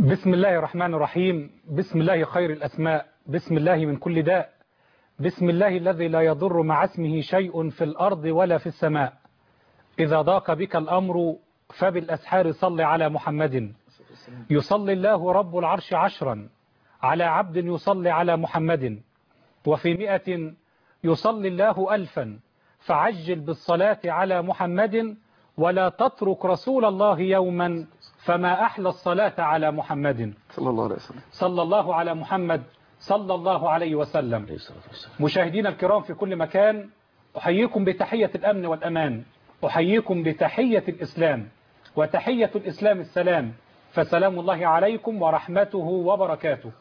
بسم الله الرحمن الرحيم بسم الله خير الأسماء بسم الله من كل داء بسم الله الذي لا يضر مع اسمه شيء في الأرض ولا في السماء إذا ضاق بك الأمر فبالأسحار صل على محمد يصلي الله رب العرش عشرا على عبد يصلي على محمد وفي مئة يصلي الله ألفا فعجل بالصلاة على محمد ولا تترك رسول الله يوما فما أحلى الصلاة على محمد صلى الله عليه وسلم صلى الله على محمد صلى الله عليه وسلم مشاهدينا الكرام في كل مكان أحييكم بتحية الأمن والأمان أحييكم بتحية الإسلام وتحية الإسلام السلام فسلام الله عليكم ورحمته وبركاته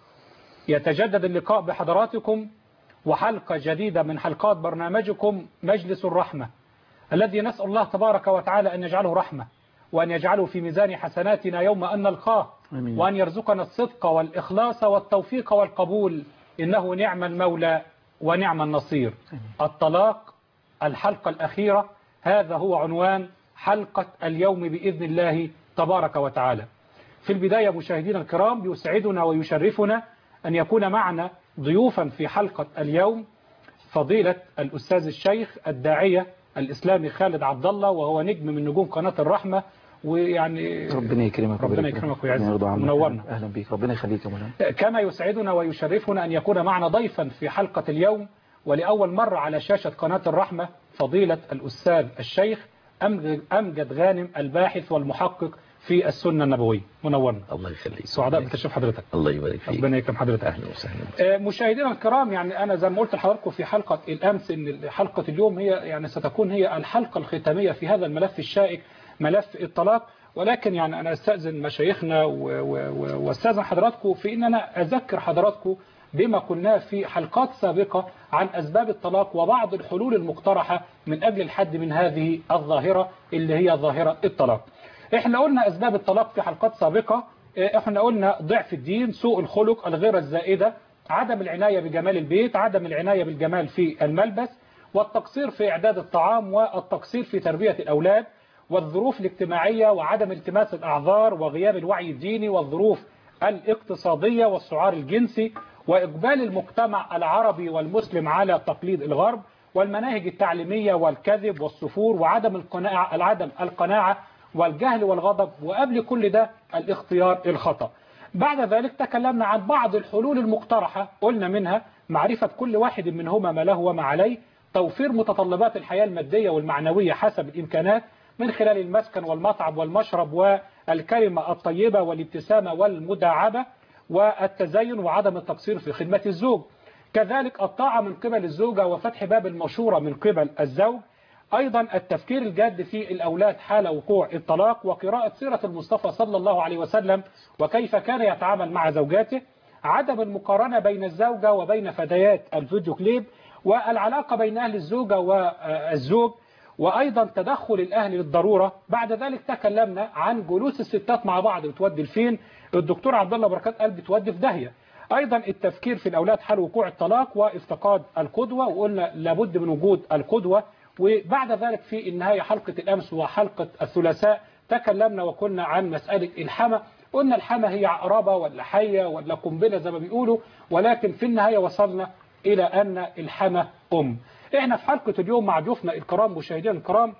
يتجدد اللقاء بحضراتكم وحلقة جديدة من حلقات برنامجكم مجلس الرحمة الذي نسأل الله تبارك وتعالى أن يجعله رحمة وأن يجعله في ميزان حسناتنا يوم أن نلقاه آمين. وأن يرزقنا الصدق والإخلاص والتوفيق والقبول إنه نعم المولى ونعم النصير الطلاق الحلقة الأخيرة هذا هو عنوان حلقة اليوم بإذن الله تبارك وتعالى في البداية مشاهدينا الكرام يسعدنا ويشرفنا أن يكون معنا ضيوفا في حلقة اليوم فضيلة الأستاذ الشيخ الداعية الإسلامي خالد عبد الله وهو نجم من نجوم قناة الرحمة ويعني ربنا يكرمك ربنا ويبارك يكرمك فيك. ويعزك. يرضى عنك. منورنا. اهلا بيك ربنا يخليك يا مولانا كما يسعدنا ويشرفنا أن يكون معنا ضيفا في حلقة اليوم ولأول مرة على شاشة قناة الرحمة فضيلة الأستاذ الشيخ أمجد أمجد غانم الباحث والمحقق في السنة النبوية منورنا الله يخليك سعداء بتشرف حضرتك الله يبارك فيك ربنا يكرم حضرتك اهلا وسهلا آه، مشاهدينا الكرام يعني أنا زي ما قلت لحضراتكم في حلقة الأمس إن حلقة اليوم هي يعني ستكون هي الحلقة الختامية في هذا الملف الشائك ملف الطلاق ولكن يعني أنا أستأذن مشايخنا و- و- و- وأستأذن حضراتكم في إن أنا أذكر حضراتكم بما قلناه في حلقات سابقة عن أسباب الطلاق وبعض الحلول المقترحة من أجل الحد من هذه الظاهرة اللي هي ظاهرة الطلاق احنا قلنا أسباب الطلاق في حلقات سابقة اه، احنا قلنا ضعف الدين سوء الخلق الغيرة الزائدة عدم العناية بجمال البيت عدم العناية بالجمال في الملبس والتقصير في إعداد الطعام والتقصير في تربية الأولاد والظروف الاجتماعية وعدم التماس الأعذار وغياب الوعي الديني والظروف الاقتصادية والسعار الجنسي وإقبال المجتمع العربي والمسلم على تقليد الغرب والمناهج التعليمية والكذب والسفور وعدم القناعة العدم القناعة والجهل والغضب وقبل كل ده الاختيار الخطأ بعد ذلك تكلمنا عن بعض الحلول المقترحة قلنا منها معرفة كل واحد منهما ما له وما عليه توفير متطلبات الحياة المادية والمعنوية حسب الإمكانات من خلال المسكن والمطعم والمشرب والكلمة الطيبة والابتسامة والمداعبة والتزين وعدم التقصير في خدمة الزوج كذلك الطاعة من قبل الزوجة وفتح باب المشورة من قبل الزوج أيضا التفكير الجاد في الأولاد حال وقوع الطلاق وقراءة سيرة المصطفى صلى الله عليه وسلم وكيف كان يتعامل مع زوجاته عدم المقارنة بين الزوجة وبين فديات الفيديو كليب والعلاقة بين أهل الزوجة والزوج وأيضا تدخل الأهل للضرورة بعد ذلك تكلمنا عن جلوس الستات مع بعض بتودي لفين الدكتور عبد الله بركات قال بتودي في داهية أيضا التفكير في الأولاد حال وقوع الطلاق وافتقاد القدوة وقلنا لابد من وجود القدوة وبعد ذلك في النهاية حلقة الأمس وحلقة الثلاثاء تكلمنا وقلنا عن مسألة الحمى قلنا الحمى هي عقربة ولا حية ولا قنبلة زي ما بيقولوا ولكن في النهاية وصلنا إلى أن الحمى أم احنا في حلقة اليوم مع ضيوفنا الكرام مشاهدينا الكرام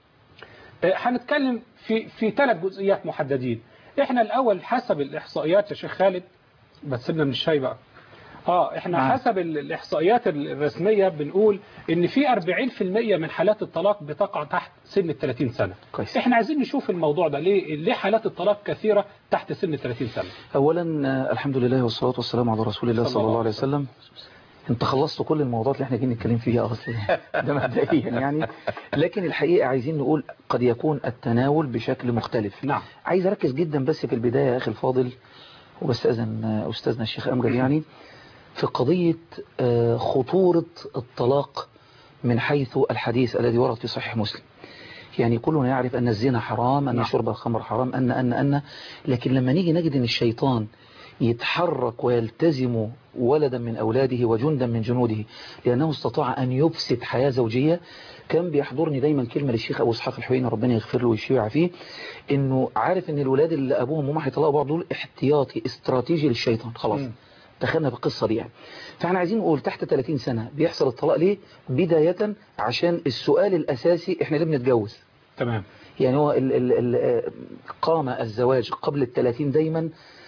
آه، هنتكلم في في ثلاث جزئيات محددين احنا الأول حسب الإحصائيات يا شيخ خالد بس سيبنا من الشاي بقى اه احنا نعم. حسب ال- الاحصائيات الرسميه بنقول ان في 40% من حالات الطلاق بتقع تحت سن ال 30 سنه كويس. احنا عايزين نشوف الموضوع ده ليه ليه حالات الطلاق كثيره تحت سن ال 30 سنه اولا آه، الحمد لله والصلاه والسلام على رسول الله صلى الله عليه وسلم انت خلصت كل الموضوعات اللي احنا جايين نتكلم فيها اصلا ده مبدئيا يعني لكن الحقيقه عايزين نقول قد يكون التناول بشكل مختلف نعم عايز اركز جدا بس في البدايه يا اخي الفاضل وبستاذن آه، استاذنا الشيخ امجد يعني في قضيه آه، خطوره الطلاق من حيث الحديث الذي ورد في صحيح مسلم يعني كلنا يعرف أن الزنا حرام أن نعم. شرب الخمر حرام أن أن أن لكن لما نيجي نجد أن الشيطان يتحرك ويلتزم ولدا من أولاده وجندا من جنوده لأنه استطاع أن يفسد حياة زوجية كان بيحضرني دايما كلمة للشيخ أبو اسحاق الحويني ربنا يغفر له ويشفيه فيه إنه عارف إن الولاد اللي أبوهم وما هيطلقوا بعض دول احتياطي استراتيجي للشيطان خلاص مم. دخلنا في القصة دي يعني فاحنا عايزين نقول تحت 30 سنة بيحصل الطلاق ليه بداية عشان السؤال الأساسي احنا ليه بنتجوز تمام يعني هو ال ال ال قام الزواج قبل الثلاثين دايما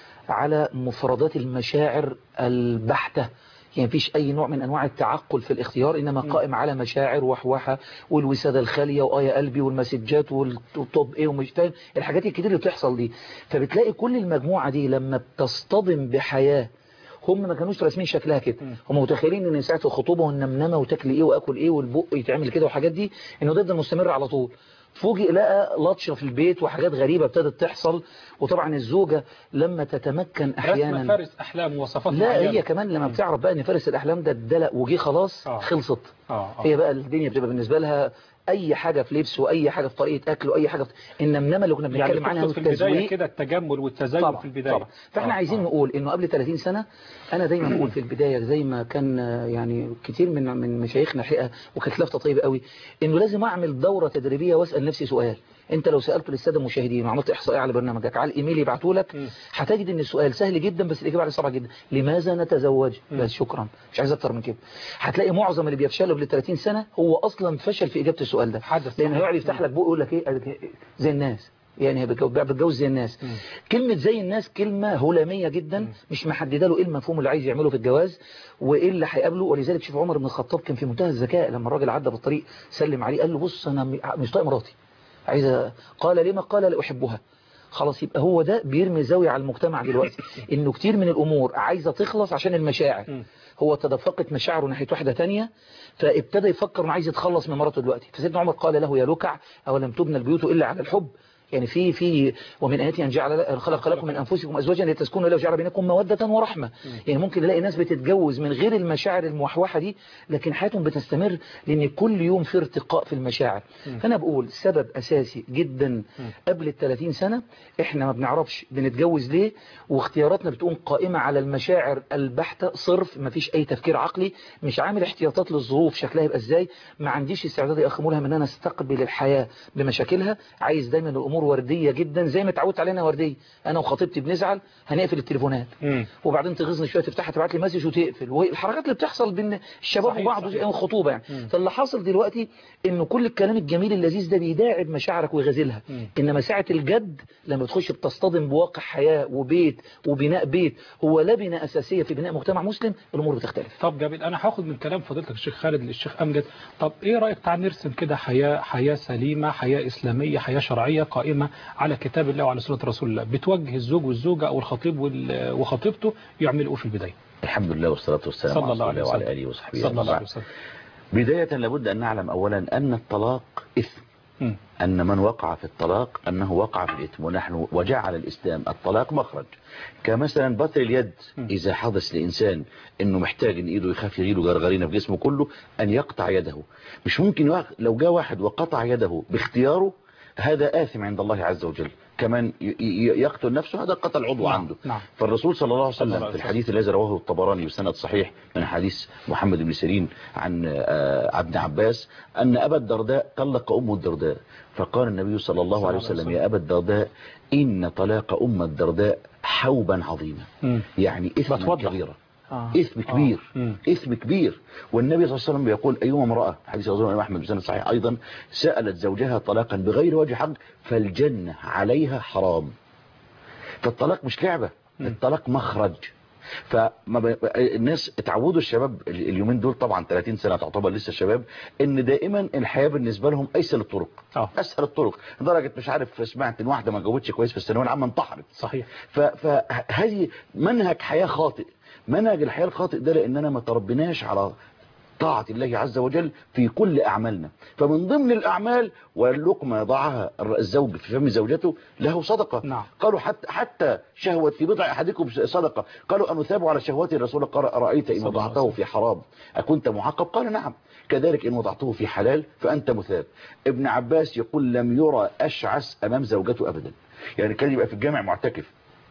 على مفردات المشاعر البحتة يعني مفيش أي نوع من أنواع التعقل في الاختيار إنما قائم على مشاعر وحوحة والوسادة الخالية وآية قلبي والمسجات والطب إيه ومش فاهم الحاجات الكتير اللي بتحصل دي فبتلاقي كل المجموعة دي لما بتصطدم بحياة هم ما كانوش راسمين شكلها كده هم متخيلين ان ساعه الخطوبه والنمنمه وتاكل ايه واكل ايه والبق يتعمل كده والحاجات دي انه ده يفضل مستمر على طول فوجئ لقى لطشه في البيت وحاجات غريبه ابتدت تحصل وطبعا الزوجه لما تتمكن رسم احيانا فارس احلام ووصفات لا معينة. هي كمان لما بتعرف بقى ان فارس الاحلام ده اتدلق وجي خلاص آه. خلصت اه آه. هي بقى الدنيا بتبقى بالنسبه لها اي حاجه في لبس واي حاجه في طريقه اكل واي حاجه في النمنمه اللي كنا يعني بنتكلم عنها تقصد في البداية والتزويق كده التجمل والتزين طبعا في البداية طبعا فاحنا آه، عايزين آه. نقول انه قبل 30 سنة انا دايما بقول في البداية زي ما كان آه، يعني كتير من من مشايخنا حقيقة وكانت لفتة طيبة قوي انه لازم اعمل دورة تدريبية واسال نفسي سؤال انت لو سالته للساده المشاهدين وعملت احصائيه على برنامجك على الايميل يبعتوا لك مم. هتجد ان السؤال سهل جدا بس الاجابه عليه صعبه جدا لماذا نتزوج بس شكرا مش عايز اكتر من كده هتلاقي معظم اللي بيفشلوا قبل 30 سنه هو اصلا فشل في اجابه السؤال ده حدث لان صحيح. هيقعد يفتح لك بقه يقول لك ايه قال لك إيه؟ زي الناس يعني هي بتجو- بتجوز زي الناس مم. كلمة زي الناس كلمة هلامية جدا مش محددة له ايه المفهوم اللي عايز يعمله في الجواز وايه اللي هيقابله ولذلك شوف عمر بن الخطاب كان في منتهى الذكاء لما الراجل عدى في الطريق سلم عليه قال له بص انا م- مش طايق مراتي عايز قال لما قال لا احبها خلاص يبقى هو ده بيرمي زاوية على المجتمع دلوقتي انه كتير من الامور عايزة تخلص عشان المشاعر مم. هو تدفقت مشاعره ناحية واحدة تانية فابتدى يفكر انه عايز يتخلص من مراته دلوقتي فسيدنا عمر قال له يا لكع أولم تبنى البيوت إلا على الحب يعني في في ومن آياته أن جعل خلق لكم من أنفسكم أزواجا لتسكنوا إليه وجعل بينكم مودة ورحمة يعني ممكن نلاقي ناس بتتجوز من غير المشاعر الموحوحة دي لكن حياتهم بتستمر لأن كل يوم في ارتقاء في المشاعر فأنا بقول سبب أساسي جدا قبل ال 30 سنة إحنا ما بنعرفش بنتجوز ليه واختياراتنا بتكون قائمة على المشاعر البحتة صرف ما فيش أي تفكير عقلي مش عامل احتياطات للظروف شكلها يبقى إزاي ما عنديش استعداد يا أخي ملهم إن أنا استقبل الحياة بمشاكلها عايز دايما الأمور وردية جدا زي ما اتعودت علينا وردية أنا وخطيبتي بنزعل هنقفل التليفونات مم. وبعدين تغيظني شويه تفتحها تبعت لي مسج وتقفل والحركات اللي بتحصل بين الشباب صحيح، وبعض صحيح. الخطوبه يعني مم. فاللي حاصل دلوقتي انه كل الكلام الجميل اللذيذ ده بيداعب مشاعرك ويغازلها مم. انما ساعه الجد لما تخش بتصطدم بواقع حياه وبيت وبناء بيت هو لبنه اساسيه في بناء مجتمع مسلم الامور بتختلف طب جميل انا هاخد من كلام فضيلتك الشيخ خالد للشيخ امجد طب ايه رايك تعال نرسم كده حياه حياه سليمه حياه اسلاميه حياه شرعيه قائمه على كتاب الله وعلى سنه رسول الله بتوجه الزوج والزوجه او الخطيب وال- وخطيبته يعملوا ايه في البدايه الحمد لله والصلاة والسلام صلى على الله رسول عليه الله وعلى وسلم. آله وصحبه صلى الله أجمعين. عليه وسلم بداية لابد أن نعلم أولا أن الطلاق إثم مم. أن من وقع في الطلاق أنه وقع في الإثم ونحن وجعل الإسلام الطلاق مخرج كمثلا بطر اليد إذا حدث لإنسان أنه محتاج أن إيده يخاف يجيله غرغرينة في جسمه كله أن يقطع يده مش ممكن واحد- لو جاء واحد وقطع يده باختياره هذا آثم عند الله عز وجل كمان ي- ي- يقتل نفسه هذا قتل عضو نعم، عنده نعم. فالرسول صلى الله عليه صلى الله وسلم عليه في وسلم. الحديث الذي رواه الطبراني بسند صحيح من حديث محمد بن سيرين عن آه، ابن عباس أن أبا الدرداء طلق أم الدرداء فقال النبي صلى الله صلى عليه الله عليه وسلم يا أبا الدرداء إن طلاق أم الدرداء حوبا عظيما مم. يعني إثما بتوضح. كبيرا آه. إثم كبير آه. مم. إثم كبير والنبي صلى الله عليه وسلم يقول أيما امرأة حديث أظن الإمام أحمد بن صحيح أيضا سألت زوجها طلاقا بغير وجه حق فالجنة عليها حرام فالطلاق مش لعبة الطلاق مخرج فما ب... الناس اتعودوا الشباب اليومين دول طبعا 30 سنة تعتبر لسه شباب ان دائما الحياة بالنسبة لهم ايسر الطرق آه. اسهل الطرق لدرجة مش عارف سمعت ان واحدة ما جاوبتش كويس في الثانويه العامة انتحرت صحيح ف- فهذه منهج حياة خاطئ منهج الحياة الخاطئ ده لأننا ما تربناش على طاعة الله عز وجل في كل أعمالنا فمن ضمن الأعمال واللقمة يضعها الزوج في فم زوجته له صدقة نعم. قالوا حتى, حتى شهوة في بضع أحدكم صدقة قالوا أن أثاب على شهوات الرسول قال أرأيت إن صلى الله عليه وضعته في حرام أكنت معاقب قال نعم كذلك إن وضعته في حلال فأنت مثاب ابن عباس يقول لم يرى أشعث أمام زوجته أبدا يعني كان يبقى في الجامع معتكف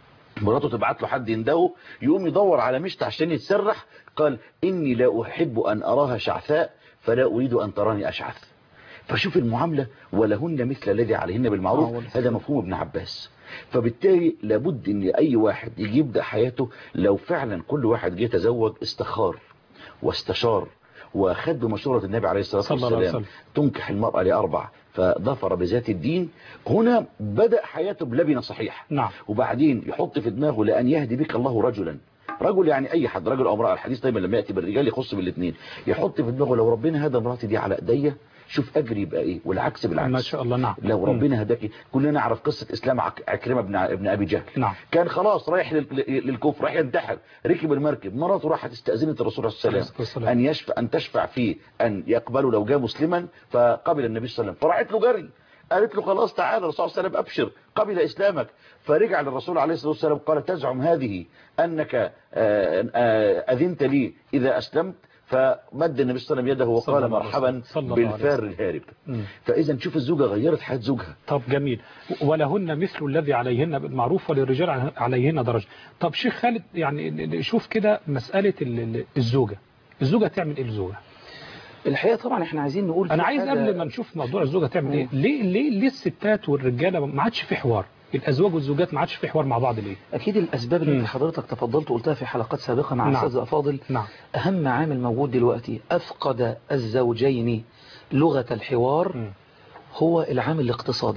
مراته تبعت له حد يندهه يقوم يدور على مشط عشان يتسرح قال إني لا أحب أن أراها شعثاء فلا أريد أن تراني أشعث فشوف المعاملة ولهن مثل الذي عليهن آه، بالمعروف والله. هذا مفهوم ابن عباس فبالتالي لابد ان اي واحد يجي يبدأ حياته لو فعلا كل واحد جه يتزوج استخار واستشار واخد بمشورة النبي عليه الصلاة صلى الله عليه والسلام وسلم. تنكح المرأة لأربع فظفر بذات الدين هنا بدأ حياته بلبنة صحيح نعم وبعدين يحط في دماغه لأن يهدي بك الله رجلا رجل يعني أي حد رجل أو امرأة الحديث دايما لما يأتي بالرجال يخص بالاثنين يحط في دماغه لو ربنا هدى مراتي دي على ايديا شوف أجري يبقى إيه والعكس بالعكس ما شاء الله نعم لو مم. ربنا هداك كلنا نعرف قصة إسلام عك- عكرمة بن ع- ابن أبي جهل نعم كان خلاص رايح لل- لل- للكفر رايح ينتحر ركب المركب مراته راحت استأذنت الرسول عليه الصلاة والسلام والسلام. أن يشفع أن تشفع فيه أن يقبله لو جاء مسلما فقبل النبي صلى الله عليه وسلم فراحت له جري قالت له خلاص تعالى الرسول صلى الله عليه وسلم أبشر قبل إسلامك فرجع للرسول عليه الصلاة والسلام قال تزعم هذه أنك آه، آه، أذنت لي إذا أسلمت فمد النبي صلى الله عليه وسلم يده صلى وقال الله عليه مرحبا وسلم. صلى الله عليه بالفار الهارب مم. فإذا نشوف الزوجة غيرت حياة زوجها طب جميل ولهن مثل الذي عليهن بالمعروف وللرجال عليهن درجة طب شيخ خالد يعني شوف كده مسألة ال- ال- الزوجة الزوجة تعمل ايه الزوجة الحقيقة طبعا احنا عايزين نقول انا في عايز حاجة- قبل ما نشوف موضوع الزوجة تعمل ايه ليه ليه ليه الستات والرجالة ما عادش في حوار الازواج والزوجات ما عادش في حوار مع بعض ليه اكيد الاسباب اللي مم. انت حضرتك تفضلت وقلتها في حلقات سابقة مع نعم. استاذ افاضل نعم اهم عامل موجود دلوقتي افقد الزوجين لغة الحوار مم. هو العامل الاقتصادي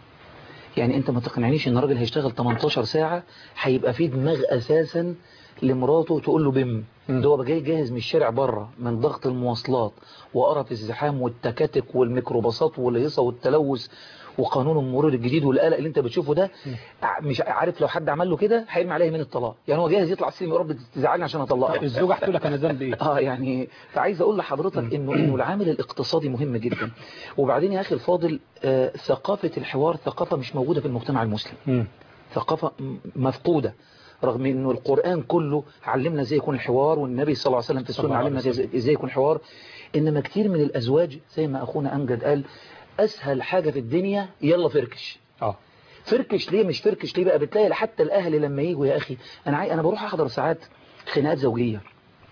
يعني انت ما تقنعنيش ان الراجل هيشتغل 18 ساعة هيبقى فيه دماغ اساسا لمراته تقول له بم مم. ده هو جاي جاهز من الشارع بره من ضغط المواصلات وقرف الزحام والتكاتك والميكروباصات والهيصة والتلوث وقانون المرور الجديد والقلق اللي انت بتشوفه ده ع- مش عارف لو حد عمل له كده هيرمي عليه من الطلاق يعني هو جاهز يطلع السلم يا رب تزعلني عشان اطلقك الزوجة هتقول لك انا ذنبي ايه اه يعني فعايز اقول لحضرتك انه انه العامل الاقتصادي مهم جدا وبعدين يا اخي الفاضل آه ثقافة الحوار ثقافة مش موجودة في المجتمع المسلم مم. ثقافة م- مفقودة رغم انه القرآن كله علمنا ازاي يكون الحوار والنبي صلى الله عليه وسلم في صلى السنة الله عليه علمنا ازاي ازاي يكون حوار انما كتير من الازواج زي ما اخونا امجد قال اسهل حاجة في الدنيا يلا فركش اه فركش ليه مش فركش ليه بقى بتلاقي حتى الاهل لما يجوا يا اخي انا عاي... انا بروح احضر ساعات خناقات زوجيه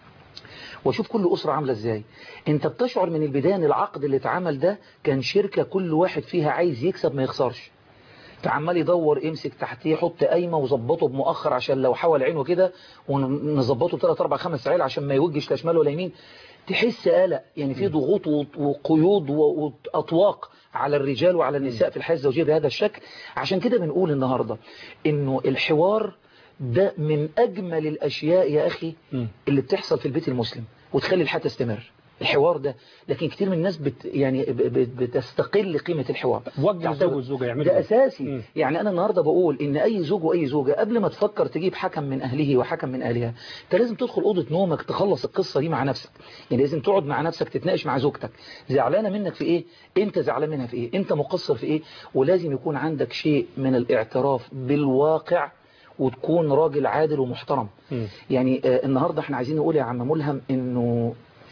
واشوف كل اسره عامله ازاي انت بتشعر من البدايه ان العقد اللي اتعمل ده كان شركه كل واحد فيها عايز يكسب ما يخسرش فعمال يدور امسك تحتيه حط قايمه وظبطه بمؤخر عشان لو حول عينه كده ونظبطه بثلاث اربع خمس عيال عشان ما يوجش لا شمال ولا يمين تحس قلق يعني في ضغوط وقيود واطواق على الرجال وعلى النساء في الحياه الزوجيه بهذا الشكل عشان كده بنقول النهارده انه الحوار ده من اجمل الاشياء يا اخي مم. اللي بتحصل في البيت المسلم وتخلي الحياه تستمر الحوار ده لكن كتير من الناس بت يعني ب- ب- بتستقل قيمه الحوار وجه الزوج والزوجة يعملوا ده ايه اساسي مم. يعني انا النهارده بقول ان اي زوج واي زوجه قبل ما تفكر تجيب حكم من اهله وحكم من اهلها انت لازم تدخل اوضه نومك تخلص القصه دي مع نفسك يعني لازم تقعد مع نفسك تتناقش مع زوجتك زعلانه منك في ايه انت زعلان منها في ايه انت مقصر في ايه ولازم يكون عندك شيء من الاعتراف بالواقع وتكون راجل عادل ومحترم مم. يعني آه، النهارده احنا عايزين نقول يا عم ملهم انه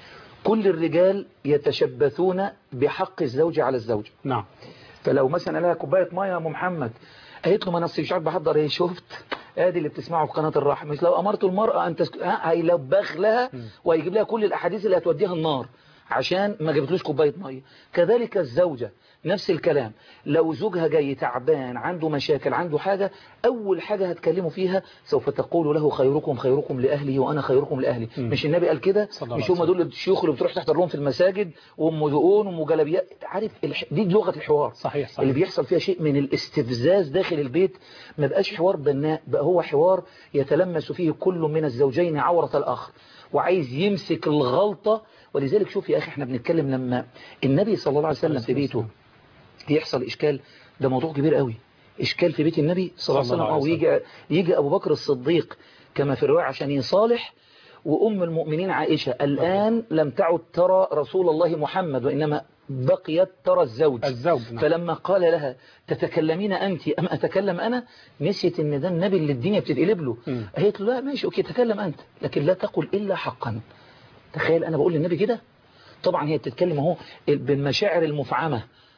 كل الرجال يتشبثون بحق الزوج على الزوجه نعم فلو مثلا قال لها كوبايه ميه يا ام محمد قالت له ما انا أصل مش عارف بحضر ايه شفت ادي اللي بتسمعه في قناه الرحمه مش لو امرت المراه ان تسك... ها، هيلبخ لها وهيجيب لها كل الاحاديث اللي هتوديها النار عشان ما جابتلوش كوبايه ميه كذلك الزوجه نفس الكلام لو زوجها جاي تعبان عنده مشاكل عنده حاجة أول حاجة هتكلمه فيها سوف تقول له خيركم خيركم لأهلي وأنا خيركم لأهلي مم. مش النبي قال كده صلى الله مش عليه هم دول الشيوخ اللي بتروح تحضر لهم في المساجد وام دقون وام جلابيات عارف الح... دي لغة الحوار صحيح صحيح اللي بيحصل فيها شيء من الاستفزاز داخل البيت ما بقاش حوار بناء بقى هو حوار يتلمس فيه كل من الزوجين عورة الآخر وعايز يمسك الغلطة ولذلك شوف يا أخي احنا بنتكلم لما النبي صلى الله عليه وسلم في بيته يحصل إشكال ده موضوع كبير قوي إشكال في بيت النبي صلى الله عليه وسلم أو يجي, يجي أبو بكر الصديق كما في الرواية عشان يصالح وأم المؤمنين عائشة الآن لم تعد ترى رسول الله محمد وإنما بقيت ترى الزوج الزوج نعم. فلما قال لها تتكلمين أنت أم أتكلم أنا نسيت إن ده النبي اللي الدنيا بتتقلب له مم. قالت له لا ماشي أوكي تكلم أنت لكن لا تقل إلا حقا تخيل أنا بقول للنبي كده طبعا هي بتتكلم اهو بالمشاعر المفعمة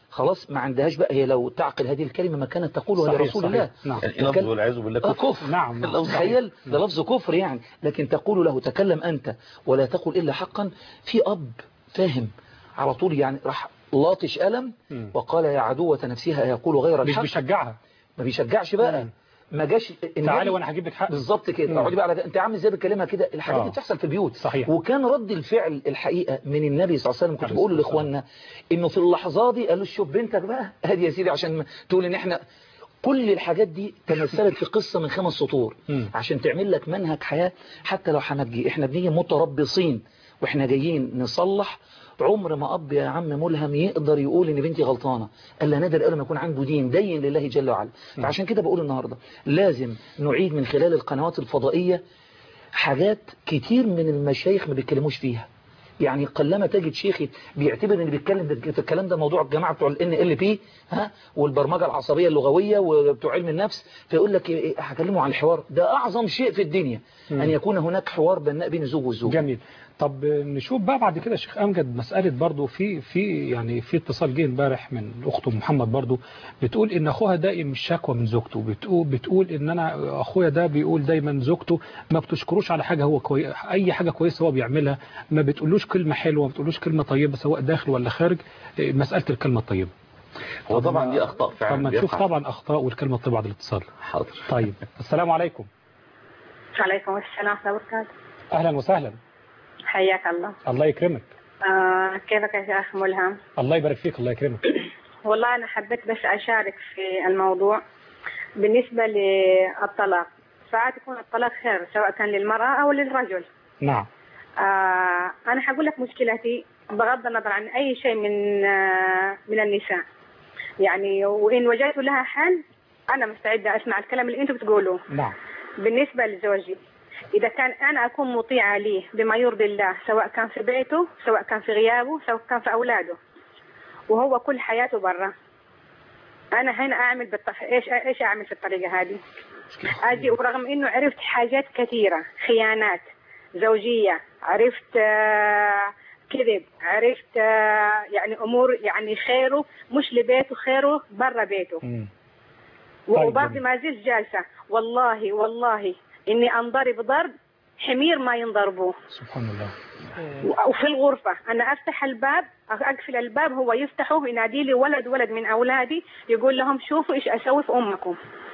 خلاص ما عندهاش بقى هي لو تعقل هذه الكلمة ما كانت تقولها صحيح، لرسول صحيح. الله نعم اللفظ والعياذ بالله آه، كفر كفر نعم نعم. لو تخيل ده لفظ كفر يعني لكن تقول له تكلم أنت ولا تقل إلا حقا في أب فاهم على طول يعني راح لاطش ألم مم. وقال يا عدوة نفسها يقول غير مش الحق بيشجعها ما بيشجعش بقى مم. ما جاش النبي- تعالي وانا هجيب لك حق بالظبط كده مم. اقعدي بقى على انت عامل ازاي بتكلمها كده الحاجات آه. دي بتحصل في البيوت صحيح. وكان رد الفعل الحقيقه من النبي صلى الله عليه وسلم كنت عليه بقول الصلاة لاخواننا انه في اللحظات دي قالوا شوف بنتك بقى هادي يا سيدي عشان ما تقول ان احنا كل الحاجات دي تمثلت في قصه من خمس سطور مم. عشان تعمل لك منهج حياه حتى لو هنجي احنا بنيجي متربصين واحنا جايين نصلح عمر ما اب يا عم ملهم يقدر يقول ان بنتي غلطانه الا نادر قبل ما يكون عنده دين دين لله جل وعلا فعشان كده بقول النهارده لازم نعيد من خلال القنوات الفضائيه حاجات كتير من المشايخ ما بيتكلموش فيها يعني قلما تجد شيخ بيعتبر ان بيتكلم في الكلام ده موضوع الجماعه بتوع الان ال بي ها والبرمجه العصبيه اللغويه وبتوع علم النفس فيقول لك إيه، هكلمه عن الحوار ده اعظم شيء في الدنيا مم. ان يكون هناك حوار بناء بين الزوج والزوج جميل طب نشوف بقى بعد كده يا شيخ امجد مساله برضو في في يعني في اتصال جه امبارح من اخته محمد برضو بتقول ان اخوها دائم الشكوى من زوجته بتقول بتقول ان انا اخويا ده بيقول دايما زوجته ما بتشكروش على حاجه هو كوي اي حاجه كويسه هو بيعملها ما بتقولوش كلمه حلوه ما بتقولوش كلمه طيبه سواء داخل ولا خارج إيه، مساله الكلمه الطيبه هو طبعا دي اخطاء طب فعلا ما نشوف بيقع. طبعا اخطاء والكلمه الطيبه بعد الاتصال حاضر طيب السلام عليكم عليكم السلام ورحمة الله وبركاته اهلا وسهلا حياك الله الله يكرمك آه كيفك يا شيخ ملهم الله يبارك فيك الله يكرمك والله أنا حبيت بس أشارك في الموضوع بالنسبة للطلاق ساعات يكون الطلاق خير سواء كان للمرأة أو للرجل نعم آه أنا حقول لك مشكلتي بغض النظر عن أي شيء من آه من النساء يعني وإن وجدت لها حل أنا مستعدة أسمع الكلام اللي أنتم بتقولوه نعم بالنسبة لزوجي إذا كان أنا أكون مطيعة ليه بما يرضي الله سواء كان في بيته سواء كان في غيابه سواء كان في أولاده وهو كل حياته برا أنا هنا أعمل بالطف... إيش إيش أعمل في الطريقة هذه أجي ورغم إنه عرفت حاجات كثيرة خيانات زوجية عرفت آه، كذب عرفت آه، يعني أمور يعني خيره مش لبيته خيره برا بيته مم. طيب، وبرضه جميل. ما زلت جالسة والله والله إني أنضرب ضرب حمير ما ينضربوه سبحان الله وفي الغرفة أنا أفتح الباب أقفل الباب هو يفتحه ينادي لي ولد ولد من أولادي يقول لهم شوفوا إيش أسوي في أمكم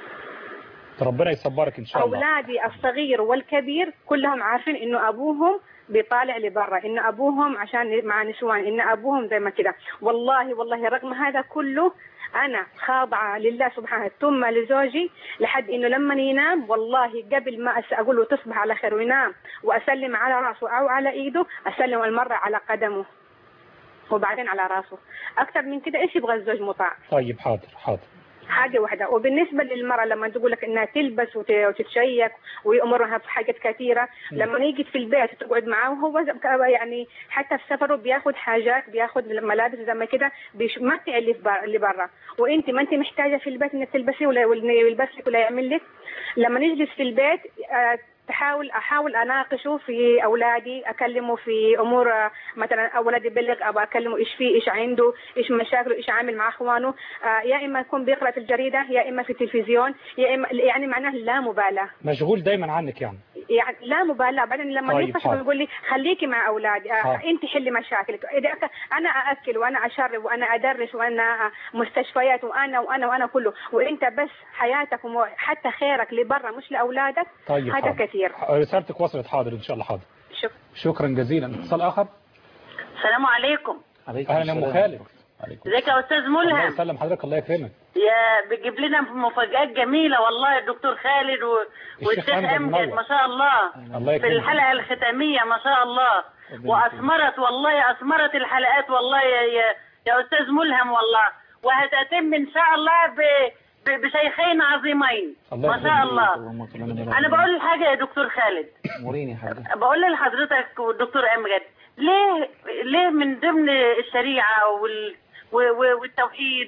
ربنا يصبرك ان شاء الله أولادي الصغير والكبير كلهم عارفين إنه أبوهم بيطالع لبرا إن أبوهم عشان مع نسوان إن أبوهم زي ما كده والله والله رغم هذا كله أنا خاضعة لله سبحانه ثم لزوجي لحد إنه لما ينام والله قبل ما أس- أقول له تصبح على خير وينام وأسلم على راسه أو على إيده أسلم المرة على قدمه وبعدين على راسه أكثر من كده إيش يبغى الزوج مطاع طيب حاضر حاضر حاجة واحدة وبالنسبة للمرأة لما تقول لك إنها تلبس وت- وتتشيك ويأمرها في حاجات كثيرة لما يجي في البيت تقعد معاه وهو زي- ك- يعني حتى في سفره بياخد حاجات بياخد ملابس زي ما كده بيش- ما اللي في بر- اللي برا وانت ما انت محتاجة في البيت انك تلبسي ولا ولا يلبس لك ولا يعمل لك لما نجلس في البيت آه، تحاول احاول اناقشه في اولادي اكلمه في امور آه، مثلا اولادي يبلغ ابغى اكلمه ايش فيه ايش عنده ايش مشاكله ايش عامل مع اخوانه آه، يا اما يكون بيقرا في الجريده يا اما في التلفزيون يا اما يعني معناه لا مبالاه مشغول دايما عنك يعني يعني لا مبالاه بعدين لما طيب، طيب حاضر. يقول لي خليكي مع اولادي آه حاضر. انت حلي مشاكلك اذا أك- انا ااكل وانا اشرب وانا ادرس وانا مستشفيات وانا وانا وانا كله وانت بس حياتك وحتى خيرك لبرا مش لاولادك طيب هذا حاضر. كثير رسالتك وصلت حاضر ان شاء الله حاضر شكرا شكرا جزيلا اتصال اخر السلام عليكم عليكم اهلا يا ام السلام. خالد عليكم ازيك يا استاذ الله ملهم يسلم حضرتك الله يكرمك يا بتجيب لنا مفاجآت جميلة والله الدكتور خالد و... والشيخ أمجد امجد منور. ما شاء الله الله في يكرمك الحلقة الختامية ما شاء الله ربنا واثمرت والله اثمرت الحلقات والله يا, يا, يا استاذ ملهم والله وهتتم ان شاء الله ب... ب... بشيخين عظيمين الله ما شاء يخليك. الله اللهم صل على النبي. انا بقول حاجة يا دكتور خالد موريني يا حاجة بقول لحضرتك والدكتور امجد ليه ليه من ضمن الشريعه وال و- و- والتوحيد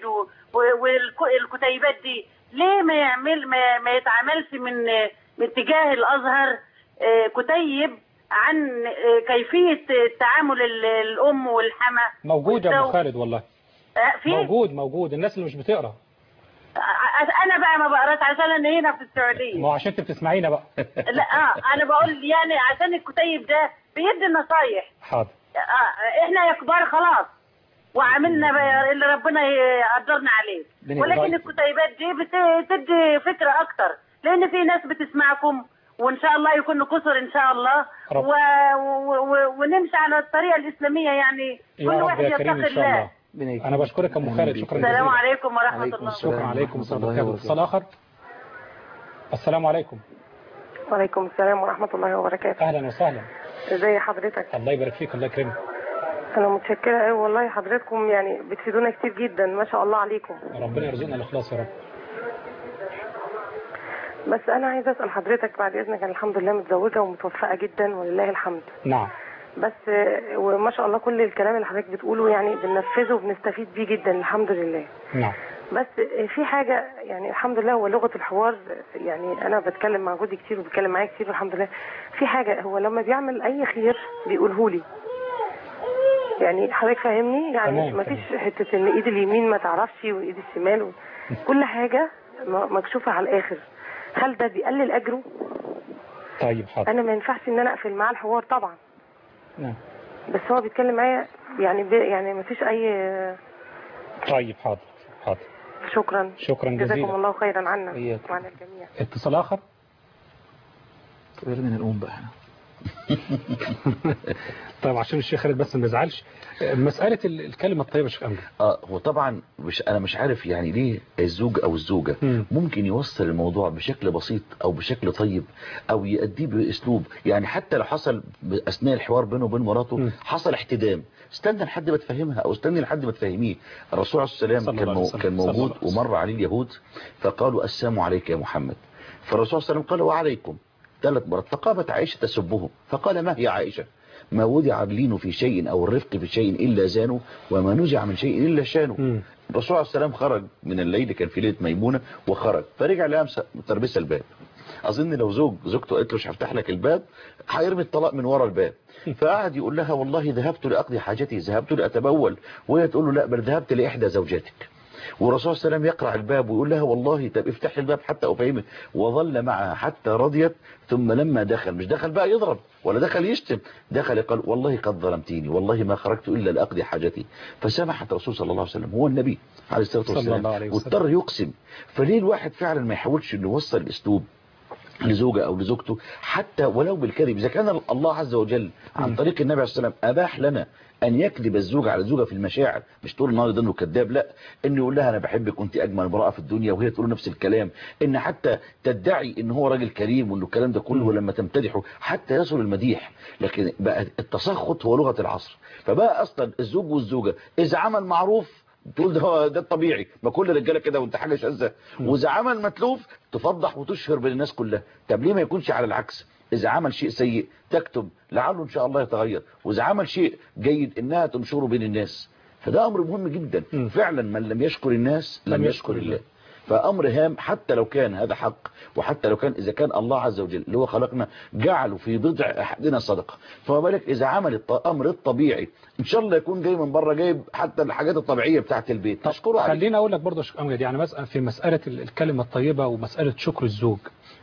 والكتيبات دي ليه ما يعمل ما, ما يتعملش من من اتجاه الازهر آه، كتيب عن آه، كيفيه تعامل ال- الام والحما موجود يا ام والزوج. خالد والله آه، في موجود موجود الناس اللي مش بتقرا آه، انا بقى ما بقراش عشان انا هنا في السعوديه ما هو عشان انت بتسمعينا بقى لا اه انا بقول يعني عشان الكتيب ده بيدي النصايح حاضر آه احنا يا كبار خلاص وعملنا بقى اللي ربنا يقدرنا عليه بني- ولكن طيب. الكتيبات دي بت- بتدي فكره اكتر لان في ناس بتسمعكم وان شاء الله يكونوا كسر ان شاء الله رب. و... و... و... ونمشي على الطريقه الاسلاميه يعني يا كل رب واحد يا كريم يتقي ان شاء الله الله ربنا يكرمك. انا بشكرك يا ام أهلا خالد بيك. شكرا السلام جزيلا عليكم ورحمه عليكم الله السلام. شكرا عليكم ورحمة ورحمه الله الله وبركاته. اتصال اخر السلام عليكم وعليكم السلام ورحمة الله وبركاته اهلا وسهلا ازي حضرتك الله يبارك فيك الله يكرمك انا متشكرة قوي والله حضرتكم يعني بتفيدونا كتير جدا ما شاء الله عليكم ربنا يرزقنا الاخلاص يا رب بس انا عايزة اسأل حضرتك بعد اذنك انا الحمد لله متزوجة ومتوفقة جدا ولله الحمد نعم بس آه، وما شاء الله كل الكلام اللي حضرتك بتقوله يعني بننفذه وبنستفيد بيه جدا الحمد لله نعم بس آه، في حاجة يعني الحمد لله هو لغة الحوار آه، يعني أنا بتكلم مع جوزي كتير وبتكلم معاه كتير والحمد لله في حاجة هو لما بيعمل أي خير بيقوله لي يعني حضرتك فاهمني يعني تمام، ما فيش حتة إن إيد اليمين ما تعرفش وإيد الشمال و... كل حاجة م- مكشوفة على الآخر هل ده بيقلل أجره؟ طيب حاضر أنا ما ينفعش إن أنا أقفل معاه الحوار طبعا نعم بس هو بيتكلم معايا يعني ب... يعني ما فيش أي طيب حاضر حاضر شكرا شكرا جزاكم جزيلا الله خيرا عنا وإياكم. وعن الجميع اتصال اخر غير من الأم بقى طيب عشان الشيخ خالد بس ما يزعلش مساله ال- الكلمه الطيبه يا شيخ امجد اه هو طبعا مش انا مش عارف يعني ليه الزوج او الزوجه مم. ممكن يوصل الموضوع بشكل بسيط او بشكل طيب او يأديه باسلوب يعني حتى لو حصل اثناء الحوار بينه وبين مراته مم. حصل احتدام استنى لحد ما تفهمها او استنى لحد ما تفهميه الرسول عليه السلام صلى كان, الله عليه مو وسلم. كان صلى الله موجود عليه وسلم. ومر عليه اليهود فقالوا السلام عليك يا محمد فالرسول صلى الله عليه وسلم قال وعليكم ثلاث مرات فقامت عائشة تسبه فقال ما هي عائشة ما وضع اللين في شيء أو الرفق في شيء إلا زانه وما نزع من شيء إلا شانه مم. الرسول عليه السلام خرج من الليل كان في ليلة ميمونة وخرج فرجع لها مس- متربسة الباب أظن لو زوج زوجته قالت له مش هفتح لك الباب هيرمي الطلاق من ورا الباب فقعد يقول لها والله ذهبت لأقضي حاجتي ذهبت لأتبول وهي تقول له لا بل ذهبت لإحدى زوجاتك والرسول صلى الله عليه وسلم يقرع الباب ويقول لها والله طب افتح الباب حتى أفهمك وظل معها حتى رضيت ثم لما دخل مش دخل بقى يضرب ولا دخل يشتم دخل قال والله قد ظلمتيني والله ما خرجت إلا لأقضي حاجتي فسمحت الرسول صلى الله عليه وسلم هو النبي عليه الصلاة صلى والسلام الله عليه وسلم. واضطر يقسم فليه الواحد فعلا ما يحاولش انه يوصل الاسلوب لزوجة او لزوجته حتى ولو بالكذب اذا كان الله عز وجل عن طريق النبي عليه الصلاة والسلام اباح لنا ان يكذب الزوج على الزوجة في المشاعر مش طول النهار ده انه كذاب لا انه يقول لها انا بحبك وانت اجمل امرأة في الدنيا وهي تقول له نفس الكلام ان حتى تدعي ان هو راجل كريم وانه الكلام ده كله ولما تمتدحه حتى يصل المديح لكن بقى التسخط هو لغة العصر فبقى اصلا الزوج والزوجة اذا عمل معروف تقول ده هو ده الطبيعي ما كل الرجاله كده وانت حاجه شاذه واذا عمل متلوف تفضح وتشهر بين الناس كلها طب ليه ما يكونش على العكس اذا عمل شيء سيء تكتب لعله ان شاء الله يتغير واذا عمل شيء جيد انها تنشره بين الناس فده امر مهم جدا م. فعلا من لم يشكر الناس لم, لم يشكر يشكر الله الله. فامر هام حتى لو كان هذا حق وحتى لو كان اذا كان الله عز وجل اللي هو خلقنا جعله في ضدع احدنا صدقه فما بالك اذا عمل الامر الطبيعي ان شاء الله يكون جاي من بره جايب حتى الحاجات الطبيعيه بتاعت البيت نشكره عليه خليني اقول لك برضه يا شيخ امجد يعني مسألة في مساله ال- الكلمه الطيبه ومساله شكر الزوج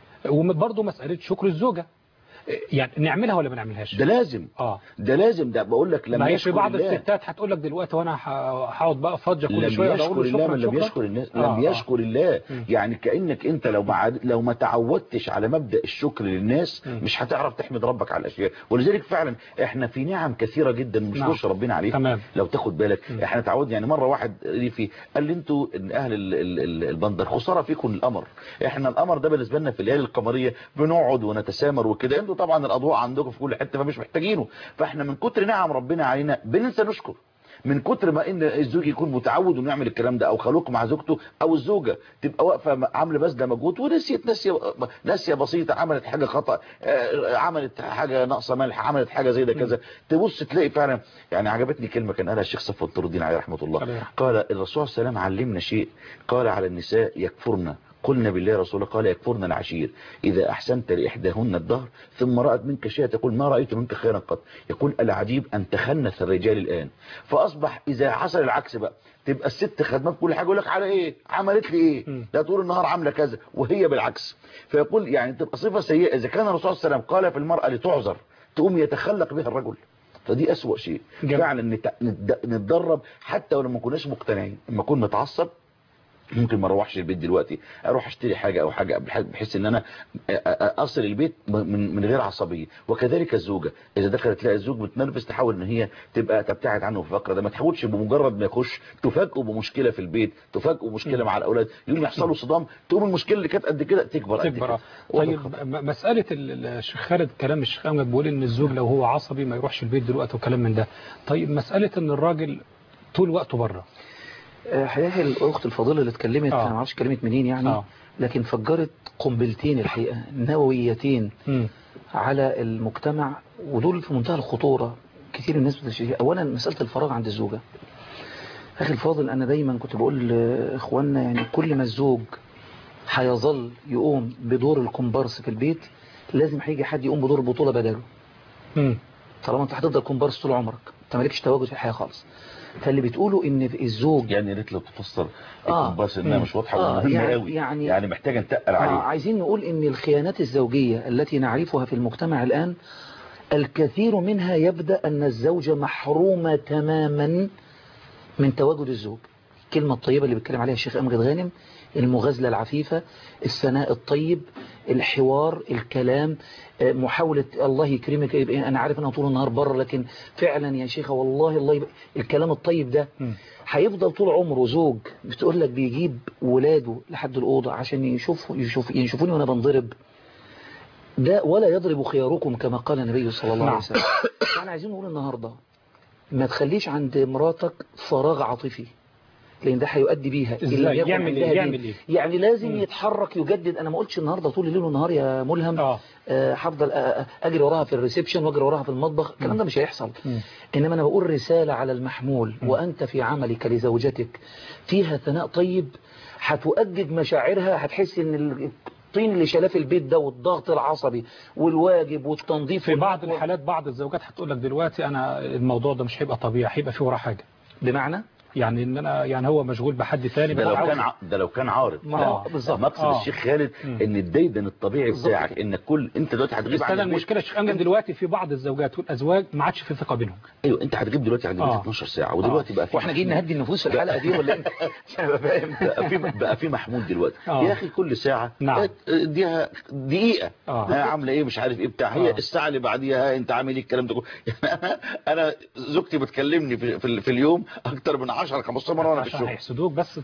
وبرضه مساله شكر الزوجه يعني نعملها ولا ما نعملهاش ده لازم اه ده لازم ده بقول لك لما ما هي في يشكر بعض الله الستات هتقول لك دلوقتي وانا ه- هقعد بقى فاضيه كل لم شويه يشكر اقول له الله شكرا من لم شكرا يشكر الناس آه، لم آه. يشكر الله مم. يعني كأنك انت لو ما عاد- لو ما تعودتش على مبدأ الشكر للناس مم. مش هتعرف تحمد ربك على الاشياء ولذلك فعلا احنا في نعم كثيرة جدا مش نعم. نشكر ربنا عليها تمام. لو تاخد بالك مم. احنا تعودنا يعني مرة واحد ريفي قال لي انتوا إن اهل ال- ال- ال- البندر خسارة فيكم القمر احنا القمر ده بالنسبة لنا في الليالي القمرية بنقعد ونتسامر وكده انتوا طبعا الاضواء عندكم في كل حتة فمش محتاجينه فاحنا من كتر نعم ربنا علينا بننسى نشكر من كتر ما ان الزوج يكون متعود انه يعمل الكلام ده او خلوق مع زوجته او الزوجه تبقى واقفه عامله بذله مجهود ونسيت نسيه نسيه بسيطه عملت حاجه خطا آه، عملت حاجه ناقصه ملح عملت حاجه زي ده كذا تبص تلاقي فعلا يعني عجبتني كلمه كان قالها الشيخ صفوت الدين عليه رحمه الله عليه. قال الرسول صلى الله عليه وسلم علمنا شيء قال على النساء يكفرن قلنا بالله يا رسول الله قال يكفرن العشير إذا أحسنت لإحداهن الدهر ثم رأت منك شيئا تقول ما رأيت منك خيرا قط يقول العجيب أن تخنث الرجال الآن فأصبح إذا حصل العكس بقى تبقى الست خدمات كل حاجة يقول لك على إيه عملت لي إيه م. لا طول النهار عاملة كذا وهي بالعكس فيقول يعني تبقى صفة سيئة إذا كان الرسول صلى الله عليه وسلم قال في المرأة لتعذر تقوم يتخلق بها الرجل فدي أسوأ شيء جميل. فعلا نت- نت- نتدرب حتى ولو ما كناش مقتنعين لما اكون متعصب ممكن ما اروحش البيت دلوقتي اروح اشتري حاجة او حاجة بح- بحيث ان انا أ- أ- اصل البيت من من غير عصبية وكذلك الزوجة اذا دخلت تلاقي الزوج متنرفز تحاول ان هي تبقى تبتعد عنه في الفقرة ده ما تحاولش بمجرد ما يخش تفاجئه بمشكلة في البيت تفاجئه بمشكلة مع الاولاد يوم يحصل له صدام تقوم المشكلة اللي كانت قد كده تكبر قد تكبر كده آه. طيب م- مسألة ال- ال- الشيخ خالد كلام الشيخ أمجد بيقول إن الزوج لو هو عصبي ما يروحش البيت دلوقتي وكلام من ده طيب مسألة إن الراجل طول وقته بره آه، حقيقة الأخت الفاضلة اللي اتكلمت آه. أنا ما اعرفش كلمت منين يعني آه. لكن فجرت قنبلتين الحقيقة نوويتين مم. على المجتمع ودول في منتهى الخطورة كتير الناس بتشتكي أولا مسألة الفراغ عند الزوجة أخي الفاضل أنا دايما كنت بقول لإخواننا يعني كل ما الزوج هيظل يقوم بدور الكومبارس في البيت لازم هيجي حد يقوم بدور البطولة بداله مم. طالما انت هتفضل كومبارس طول عمرك انت مالكش تواجد في الحياة خالص فاللي بتقوله ان الزوج يعني يا ريت لو تفسر آه. الكومباس انها مم. مش واضحة آه، ومهمة يعني- قوي يعني- يعني محتاجة نتقل آه عليه عايزين نقول ان الخيانات الزوجية التي نعرفها في المجتمع الآن الكثير منها يبدأ أن الزوجة محرومة تماما من تواجد الزوج الكلمة الطيبة اللي بيتكلم عليها الشيخ أمجد غانم المغازلة العفيفة الثناء الطيب الحوار الكلام آه، محاولة الله يكرمك يبقى أنا عارف أنها طول النهار بره لكن فعلا يا شيخة والله الله يبقى الكلام الطيب ده مم. هيفضل طول عمره زوج بتقول لك بيجيب ولاده لحد الأوضة عشان يشوفوا يشوف يشوفوني وأنا بنضرب ده ولا يضرب خياركم كما قال النبي صلى الله عليه نعم. وسلم احنا عايزين نقول النهاردة ما تخليش عند مراتك فراغ عاطفي لان ده هيؤدي بيها إن لم إزاي؟ يكن يعمل عندها إيه؟ دين. يعمل إيه؟ يعني لازم مم. يتحرك يجدد انا ما قلتش النهارده طول الليل والنهار يا ملهم آه. آه، هفضل آه، آه، اجري وراها في الريسبشن واجري وراها في المطبخ الكلام ده مش هيحصل مم. انما انا بقول رسالة على المحمول وانت في عملك لزوجتك فيها ثناء طيب هتؤجج مشاعرها هتحس ان الطين اللي شالاه في البيت ده والضغط العصبي والواجب والتنظيف في بعض والمكوى. الحالات بعض الزوجات هتقول لك دلوقتي أنا الموضوع ده مش هيبقى طبيعي هيبقى فيه وراه حاجة بمعنى يعني إن أنا يعني هو مشغول بحد ثاني ده بس لو عاوز- كان ع- ده لو كان عارض ما آه، هو بالظبط مقصد آه. الشيخ خالد مم. ان الديدن الطبيعي بالظبط بتاعك كده. ان كل انت دلوقتي هتغيب بس عن أنا البيت المشكلة يا شيخ أمجد دلوقتي في بعض الزوجات والأزواج ما عادش في ثقة بينهم ايوه انت هتغيب دلوقتي عن البيت آه. 12 ساعه ودلوقتي بقى في واحنا جايين نهدي النفوس في الحلقة دي ولا انت عشان ابقى فاهم بقى في بقى في محمود دلوقتي آه. يا اخي كل ساعه نعم. اديها دقيقه آه. ها عامله ايه مش عارف ايه بتاع هي آه. الساعه اللي بعديها ها انت عامل ايه الكلام ده كله يعني انا انا زوجتي بتكلمني في, في, في اليوم اكتر من 10 15 مره وانا في عشان الشغل هيحسدوك بس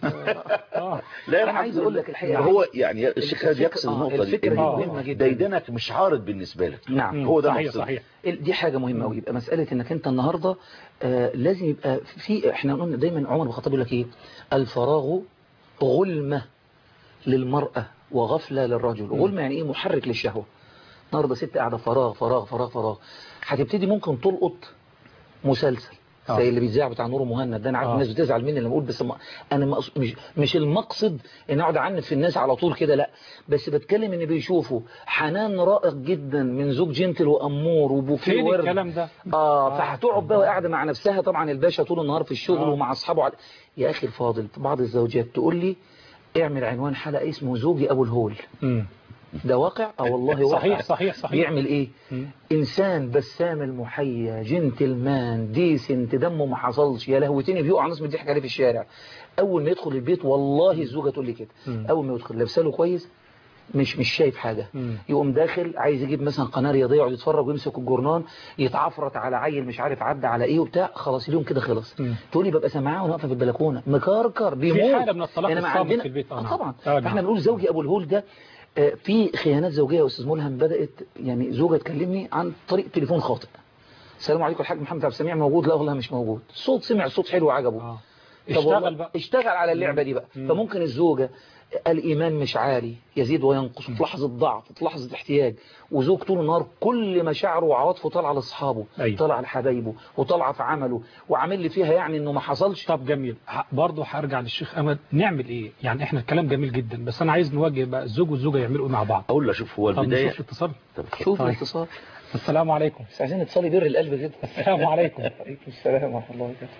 اه لا أنا عايز أقول لك الحقيقة. هو يعني الشيخ خالد الفكرة- يقصد آه، النقطه دي الفكرة إن دي مهمة جدا. ديدنك مش عارض بالنسبه لك نعم مم. هو ده صحيح مقصد. صحيح ال- دي حاجة مهمة قوي يبقى مسألة انك انت النهاردة آه لازم يبقى في احنا قلنا دايما عمر بن الخطاب يقول لك ايه الفراغ غلمة للمرأة وغفلة للرجل غلمة يعني ايه محرك للشهوة النهاردة ست قاعدة فراغ فراغ فراغ فراغ هتبتدي ممكن تلقط مسلسل آه. زي اللي بيذاع بتاع نور مهند ده انا عارف آه. الناس بتزعل مني لما اقول بس ما انا ما أقص- مش مش المقصد ان اقعد اعنف في الناس على طول كده لا بس بتكلم ان بيشوفوا حنان رائق جدا من زوج جنتل وامور وبوكيه فين ورد الكلام ده اه فهتقعد بقى قاعده مع نفسها طبعا الباشا طول النهار في الشغل آه. ومع اصحابه على... يا اخي الفاضل بعض الزوجات تقول لي اعمل عنوان حلقه اسمه زوجي ابو الهول مم. ده واقع اه والله واقع صحيح صحيح صحيح بيعمل ايه مم. انسان بسام المحيا جنتلمان ديسنت دمه ما حصلش يا لهوتني بيقع ناس بتضحك عليه في الشارع اول ما يدخل البيت والله الزوجه تقول لي كده مم. اول ما يدخل لابسه له كويس مش مش شايف حاجة مم. يقوم داخل عايز يجيب مثلا قناة رياضية يقعد يتفرج ويمسك الجورنان يتعفرت على عيل مش عارف عدى على ايه وبتاع خلاص اليوم كده خلص مم. تقول لي ببقى سامعاه وانا واقفه في البلكونه مكركر بيموت حالة من الطلاق إنما الصامت عندنا- في البيت. آه، آه نعم. طبعا آه، نعم. فاحنا بنقول زوجي ابو الهول ده آه، في خيانات زوجيه يا استاذ ملهم بدات يعني زوجه تكلمني عن طريق تليفون خاطئ السلام عليكم الحاج محمد عبد السميع موجود لا والله مش موجود الصوت سمع الصوت حلو عجبه آه. طب اشتغل والله بقى. اشتغل على اللعبة دي بقى مم. فممكن الزوجة الإيمان مش عالي يزيد وينقص في لحظة ضعف في لحظة احتياج وزوج طول النهار كل مشاعره وعواطفه طالعة لأصحابه أيوة. طالعة لحبايبه وطالعة في عمله وعامل لي فيها يعني إنه ما حصلش طب جميل ه- برضه هرجع للشيخ امل نعمل ايه يعني احنا الكلام جميل جدا بس انا عايز نوجه بقى الزوج والزوجه يعملوا ايه مع بعض اقول له شوف هو طب البدايه نشوف الاتصال طب شوف طيب. الاتصال السلام عليكم بس عايزين اتصال يبر القلب كده السلام عليكم عليكم السلام ورحمة الله وبركاته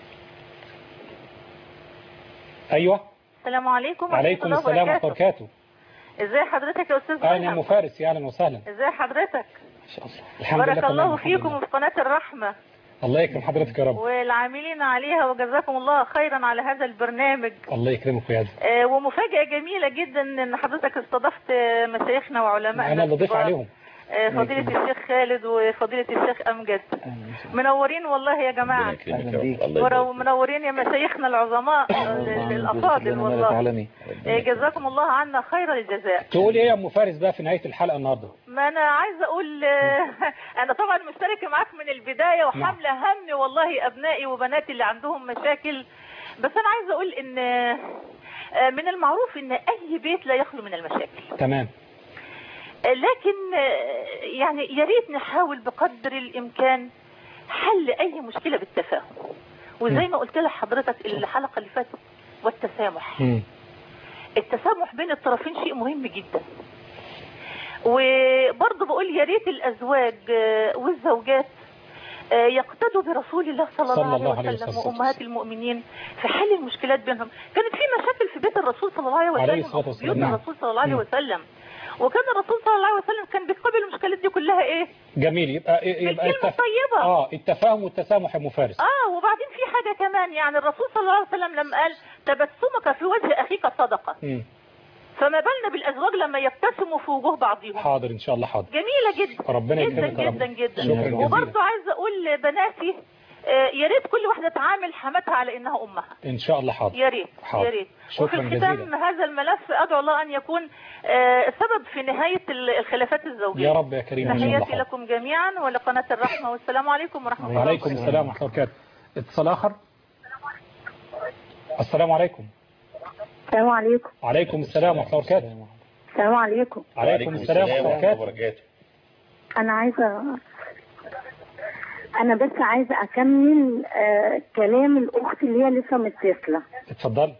ايوه السلام عليكم ورحمة عليكم الله السلام ورحمه الله وبركاته. وبركاته ازاي حضرتك يا استاذ اهلا يا ملهم؟ ام فارس يا اهلا وسهلا ازاي حضرتك ما شاء الله الحمد بارك لله الله تمام، الحمد فيكم لله. وفي قناة الرحمة الله يكرم حضرتك يا رب والعاملين عليها وجزاكم الله خيرا على هذا البرنامج الله يكرمك ويعزك آه، ومفاجأة جميلة جدا ان حضرتك استضفت آه، مشايخنا وعلمائنا انا اللي ضيف الكبار. عليهم آه، فضيلة الشيخ خالد وفضيلة الشيخ أمجد منورين والله يا جماعة ربنا يكرمك أهلا يا رب. بيك. الله ورو- يبارك فيك. منورين يا مشايخنا العظماء ال- الأفاضل والله عالمي آه، جزاكم الله عنا خير الجزاء تقول ايه يا ام فارس بقى في نهايه الحلقه النهارده ما انا عايزه اقول آه، انا طبعا مشتركه معاك من البدايه وحامله هم والله ابنائي وبناتي اللي عندهم مشاكل بس انا عايزه اقول ان آه، من المعروف ان اي بيت لا يخلو من المشاكل تمام آه، لكن آه، يعني يا ريت نحاول بقدر الامكان حل اي مشكله بالتفاهم وزي ما قلت لحضرتك الحلقه اللي فاتت والتسامح مم. التسامح بين الطرفين شيء مهم جدا وبرضه بقول يا ريت الازواج آه، والزوجات آه، يقتدوا برسول الله صلى صلى الله الله عليه عليه وسلم وسلم. وامهات المؤمنين في حل المشكلات بينهم كانت في مشاكل في بيت الرسول صلى الله عليه وسلم عليه الصلاة أو في والسلام. بيوت نعم. الرسول صلى الله عليه مم. وسلم وكان الرسول صلى الله عليه وسلم كان بيقابل المشكلات دي كلها ايه جميل يبقى يبقى بالكلمه التف... الطيبه اه التفاهم والتسامح يا ام فارس اه وبعدين في حاجه كمان يعني الرسول صلى الله عليه وسلم لما قال تبسمك في وجه اخيك صدقه مم. فما بالنا بالازواج لما يبتسموا في وجوه بعضهم حاضر ان شاء الله حاضر جميلة جدا ربنا جدا يكرمك يا رب. جدا جدا شكرا جزيلا. وبرضه عايزة اقول لبناتي آه، يا ريت كل واحدة تعامل حماتها على انها امها ان شاء الله حاضر يا ريت حاضر. يا ريت شكراً وفي الختام جزيلا. هذا الملف ادعو الله ان يكون آه، سبب في نهاية ال- الخلافات الزوجية يا رب يا كريم ان شاء الله تحياتي حاضر لكم جميعا ولقناة الرحمة والسلام عليكم ورحمة الله وعليكم وبركاته السلام ورحمه الله وبركاته اتصال اخر السلام عليكم السلام عليكم وعليكم السلام ورحمه الله وبركاته السلام عليكم عليكم السلام ورحمه الله وبركاته وبركاته انا عايزه انا بس عايزه اكمل آه كلام الاخت اللي هي لسه متصله اتفضل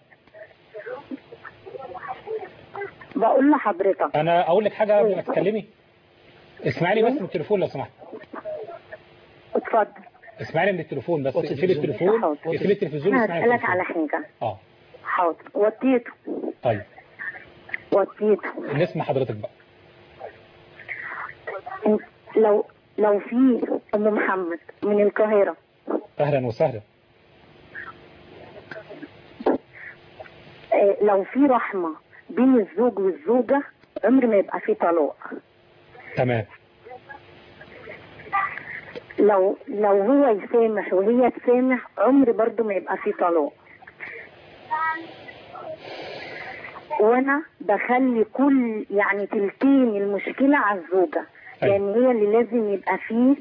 بقول لحضرتك انا اقول لك حاجه قبل ما تتكلمي اسمعي بس من التليفون لو سمحت اتفضل اسمعي من التليفون بس وطي اقفلي التليفون حاضر. اقفلي التلفزيون انا واسمعي هسالك على التليفون حاجه اه حاضر وطيته طيب وطيته نسمع حضرتك بقى انت لو لو في ام محمد من القاهره اهلا وسهلا آه لو في رحمه بين الزوج والزوجه عمر ما يبقى في طلاق تمام لو لو هو يسامح وهي تسامح عمر برضو ما يبقى في طلاق وانا بخلي كل يعني تلتين المشكلة على الزوجة أيوة. لان هي اللي لازم يبقى فيه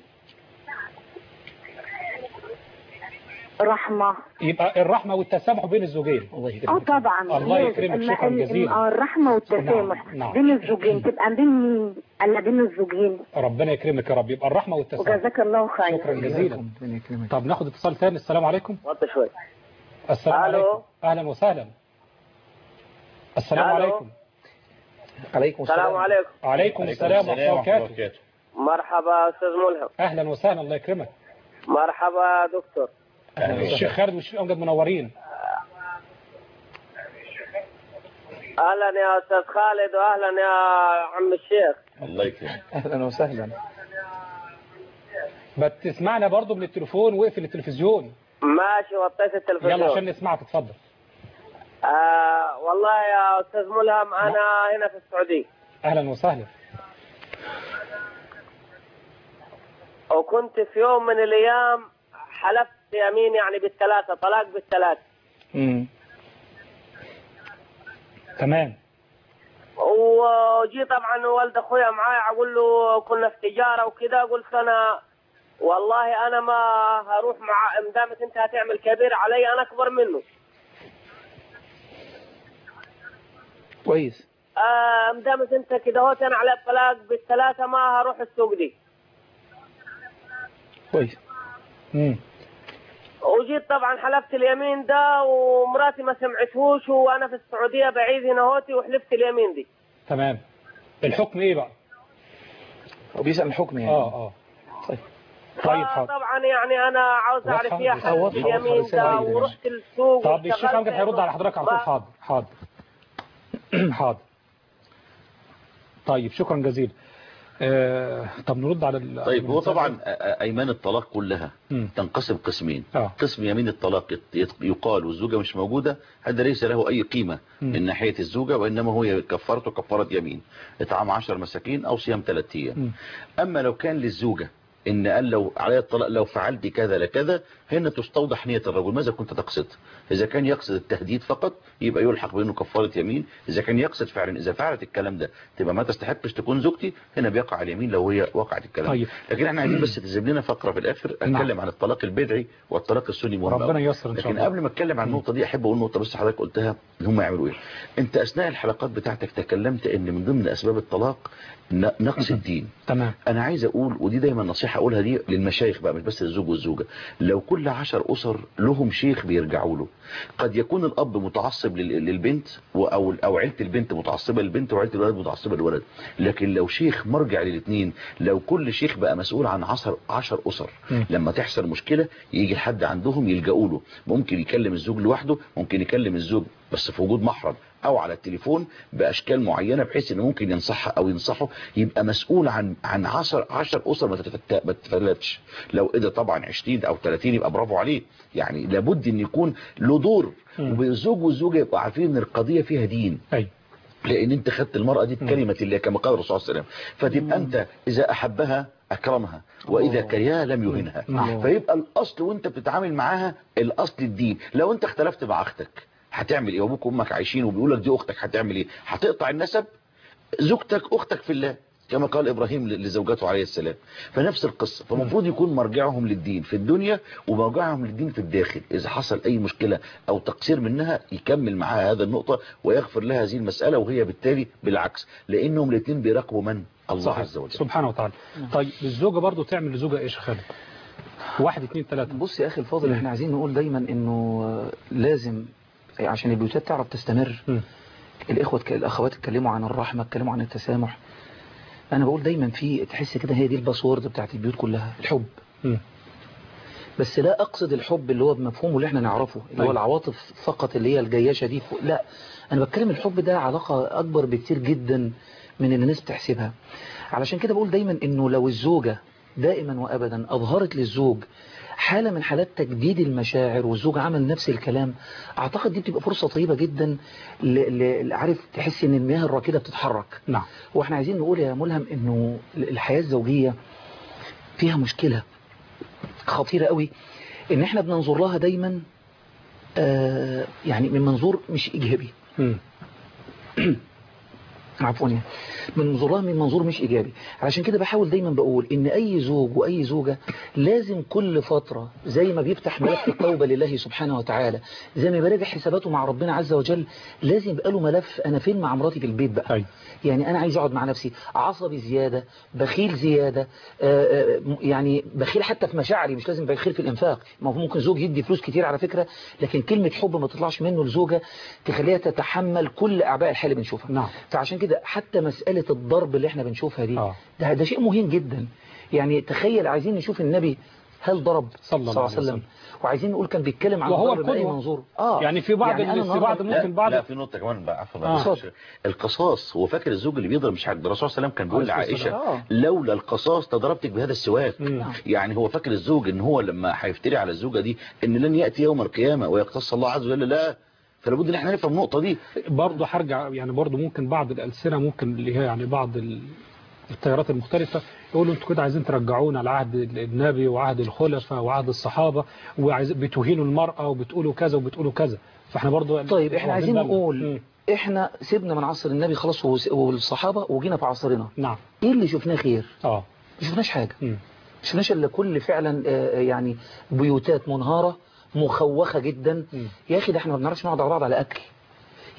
رحمة يبقى الرحمه والتسامح بين الزوجين الله اه يكرمك طبعا الله لازم. يكرمك، أما شكراً ال- جزيلاً. آه، الرحمة والتسامح نعم، نعم. بين الزوجين تبقى بين مين؟ الا بين الزوجين ربنا يكرمك يا رب يبقى الرحمه والتسامح وجزاك الله خير شكرا جزيلا ربنا يكرمك طب ناخد اتصال ثاني السلام عليكم وطي شوي السلام ألو. عليكم اهلا وسهلا السلام ألو. عليكم عليكم السلام السلام عليكم وعليكم السلام ورحمه الله وبركاته مرحبا استاذ ملهم اهلا وسهلا الله يكرمك مرحبا دكتور الشيخ خالد والشيخ امجد منورين اهلا يا استاذ خالد واهلا يا عم الشيخ الله يكرمك اهلا وسهلا بتسمعنا برضو من التليفون واقفل التلفزيون ماشي وطيت التلفزيون يلا عشان نسمعك اتفضل آه والله يا استاذ ملهم انا هنا في السعوديه اهلا وسهلا وكنت في يوم من الايام حلفت يمين يعني بالثلاثه طلاق بالثلاثه امم تمام وجي طبعا والد اخويا معايا اقول له كنا في تجاره وكذا قلت انا والله انا ما هروح مع دامك انت هتعمل كبير علي انا اكبر منه كويس آه مدامس انت كده هوت انا على الطلاق بالثلاثه ما هروح السوق دي كويس مم. وجيت طبعا حلفت اليمين ده ومراتي ما سمعتهوش وانا في السعوديه بعيد هنا هوتي وحلفت اليمين دي تمام الحكم ايه بقى هو بيسأل الحكم يعني اه اه طيب طيب حاضر طبعا يعني انا عاوز اعرف واضحة؟ فيها آه، حلف واضحة، اليمين واضحة، ده رسالة ورحت السوق طب الشيخ واشتغلت امجد هيرد على حضرتك على طول ما- حاضر حاضر حاضر طيب شكرا جزيلا آه طب نرد على ال- طيب هو المسألة. طبعا أ- أ- ايمان الطلاق كلها مم. تنقسم قسمين آه. قسم يمين الطلاق يت- يت- يقال والزوجة مش موجودة هذا ليس له أي قيمة مم. من ناحية الزوجة وإنما هو كفارته كفارة يمين إطعام عشر مساكين أو صيام ثلاثة أيام مم. أما لو كان للزوجة إن قال لو علي الطلاق لو فعلت كذا لكذا هنا تستوضح نية الرجل ماذا كنت تقصد إذا كان يقصد التهديد فقط يبقى يلحق بأنه كفارة يمين إذا كان يقصد فعلا إذا فعلت الكلام ده تبقى ما تستحقش تكون زوجتي هنا بيقع اليمين لو هي وقعت الكلام طيب. ده. لكن احنا عايزين بس تجيب لنا فقرة في الآخر أتكلم عن الطلاق البدعي والطلاق السني مهم ربنا أوي. ييسر إن شاء لكن الله. قبل ما اتكلم عن النقطة دي أحب أقول نقطة بس حضرتك قلتها إن هم يعملوا إيه أنت أثناء الحلقات بتاعتك تكلمت إن من ضمن أسباب الطلاق ن- نقص الدين تمام انا عايز اقول ودي دايما نصيحة اقولها دي للمشايخ بقى مش بس للزوج والزوجة لو كل عشر اسر لهم شيخ بيرجعوا له قد يكون الاب متعصب لل- للبنت و- او او عيلة البنت متعصبة للبنت وعيلة الولد متعصبة للولد لكن لو شيخ مرجع للاثنين لو كل شيخ بقى مسؤول عن عشر عشر اسر م. لما تحصل مشكلة يجي حد عندهم يلجأوا له ممكن يكلم الزوج لوحده ممكن يكلم الزوج بس في وجود محرم او على التليفون باشكال معينة بحيث انه ممكن ينصحها او ينصحه يبقى مسؤول عن عن 10 10 اسر ما تتفت- ما تتفلتش لو قدر طبعا 20 او 30 يبقى برافو عليه يعني لابد ان يكون له دور مم. والزوج والزوجه يبقوا عارفين ان القضيه فيها دين اي لان انت خدت المرأة دي بكلمة الله كما قال الرسول صلى الله عليه وسلم فتبقى انت اذا احبها اكرمها واذا كرهها لم يهنها نعم. فيبقى الاصل وانت بتتعامل معاها الاصل الدين لو انت اختلفت مع اختك هتعمل ايه وابوك وامك عايشين وبيقول لك دي اختك هتعمل ايه هتقطع النسب زوجتك اختك في الله كما قال ابراهيم لزوجته عليه السلام فنفس القصة فالمفروض يكون مرجعهم للدين في الدنيا ومرجعهم للدين في الداخل اذا حصل اي مشكلة او تقصير منها يكمل معاها هذا النقطة ويغفر لها هذه المسألة وهي بالتالي بالعكس لانهم الاثنين بيراقبوا من الله صحيح عز وجل سبحانه وتعالى طيب الزوجة برضو تعمل لزوجها ايش يا خالد واحد اتنين تلاتة بص يا أخي الفاضل مم. احنا عايزين نقول دايما انه آه، لازم عشان البيوتات تعرف تستمر مم. الإخوة الأخوات اتكلموا عن الرحمة اتكلموا عن التسامح أنا بقول دايما في تحس كده هي دي الباسورد بتاعت البيوت كلها الحب مم. بس لا أقصد الحب اللي هو بمفهومه اللي احنا نعرفه اللي هو أيوة. العواطف فقط اللي هي الجياشة دي فوق. لا أنا بتكلم الحب ده علاقة أكبر بكتير جدا من اللي الناس بتحسبها علشان كده بقول دايما إنه لو الزوجة دائما وأبدا أظهرت للزوج حالة من حالات تجديد المشاعر والزوج عمل نفس الكلام أعتقد دي بتبقى فرصة طيبة جدا ل- ل- عارف تحس إن المياه الراكدة بتتحرك نعم واحنا عايزين نقول يا ملهم انه الحياة الزوجية فيها مشكلة خطيرة قوي ان احنا بننظر لها دايما آه يعني من منظور مش ايجابي مم. عفوا يعني. من منظورها من منظور مش ايجابي علشان كده بحاول دايما بقول ان اي زوج واي زوجة لازم كل فترة زي ما بيفتح ملف التوبة لله سبحانه وتعالى زي ما بيراجع حساباته مع ربنا عز وجل لازم يبقى له ملف انا فين مع مراتي في البيت بقى أي. يعني انا عايز اقعد مع نفسي عصبي زيادة بخيل زيادة آه، آه، يعني بخيل حتى في مشاعري مش لازم بخيل في الانفاق ما هو ممكن زوج يدي فلوس كتير على فكرة لكن كلمة حب ما تطلعش منه لزوجة تخليها تتحمل كل اعباء الحياة اللي بنشوفها نعم. فعشان كده حتى مسألة الضرب اللي احنا بنشوفها دي آه. ده, ده شيء مهم جدا يعني تخيل عايزين نشوف النبي هل ضرب صلى الله عليه وسلم. وعايزين نقول كان بيتكلم عن وهو الضرب بأي القدوة. منظور اه يعني في بعض يعني أنا في بعض النهاردة- لا, ممكن بعض لا في نقطة كمان بقى عفوا آه. بقى القصاص هو فاكر الزوج اللي بيضرب مش حاجة ده الرسول صلى الله عليه وسلم كان بيقول عليه الصلاة لعائشة والسلام. لولا القصاص لضربتك بهذا السواك مم. يعني هو فاكر الزوج ان هو لما هيفتري على الزوجة دي ان لن يأتي يوم القيامة ويقتص الله عز وجل لا فلابد ان احنا نفهم النقطة دي برضه هرجع يعني برضه ممكن بعض الألسنة ممكن اللي هي يعني بعض ال- التيارات المختلفة يقولوا انتوا كده عايزين ترجعونا لعهد النبي وعهد الخلفاء وعهد الصحابة وعايز بتهينوا المرأة وبتقولوا كذا وبتقولوا كذا فاحنا برضه طيب احنا عايزين واخدين بالنا. نقول مم. احنا سيبنا من عصر النبي خلاص وس- والصحابة وجينا في عصرنا نعم ايه اللي شفناه خير اه ما شفناش حاجة مم. ما شفناش الا كل فعلا آه، آه، يعني بيوتات منهارة مخوخة جدا مم. يا اخي ده احنا ما بنعرفش نقعد على بعض على اكل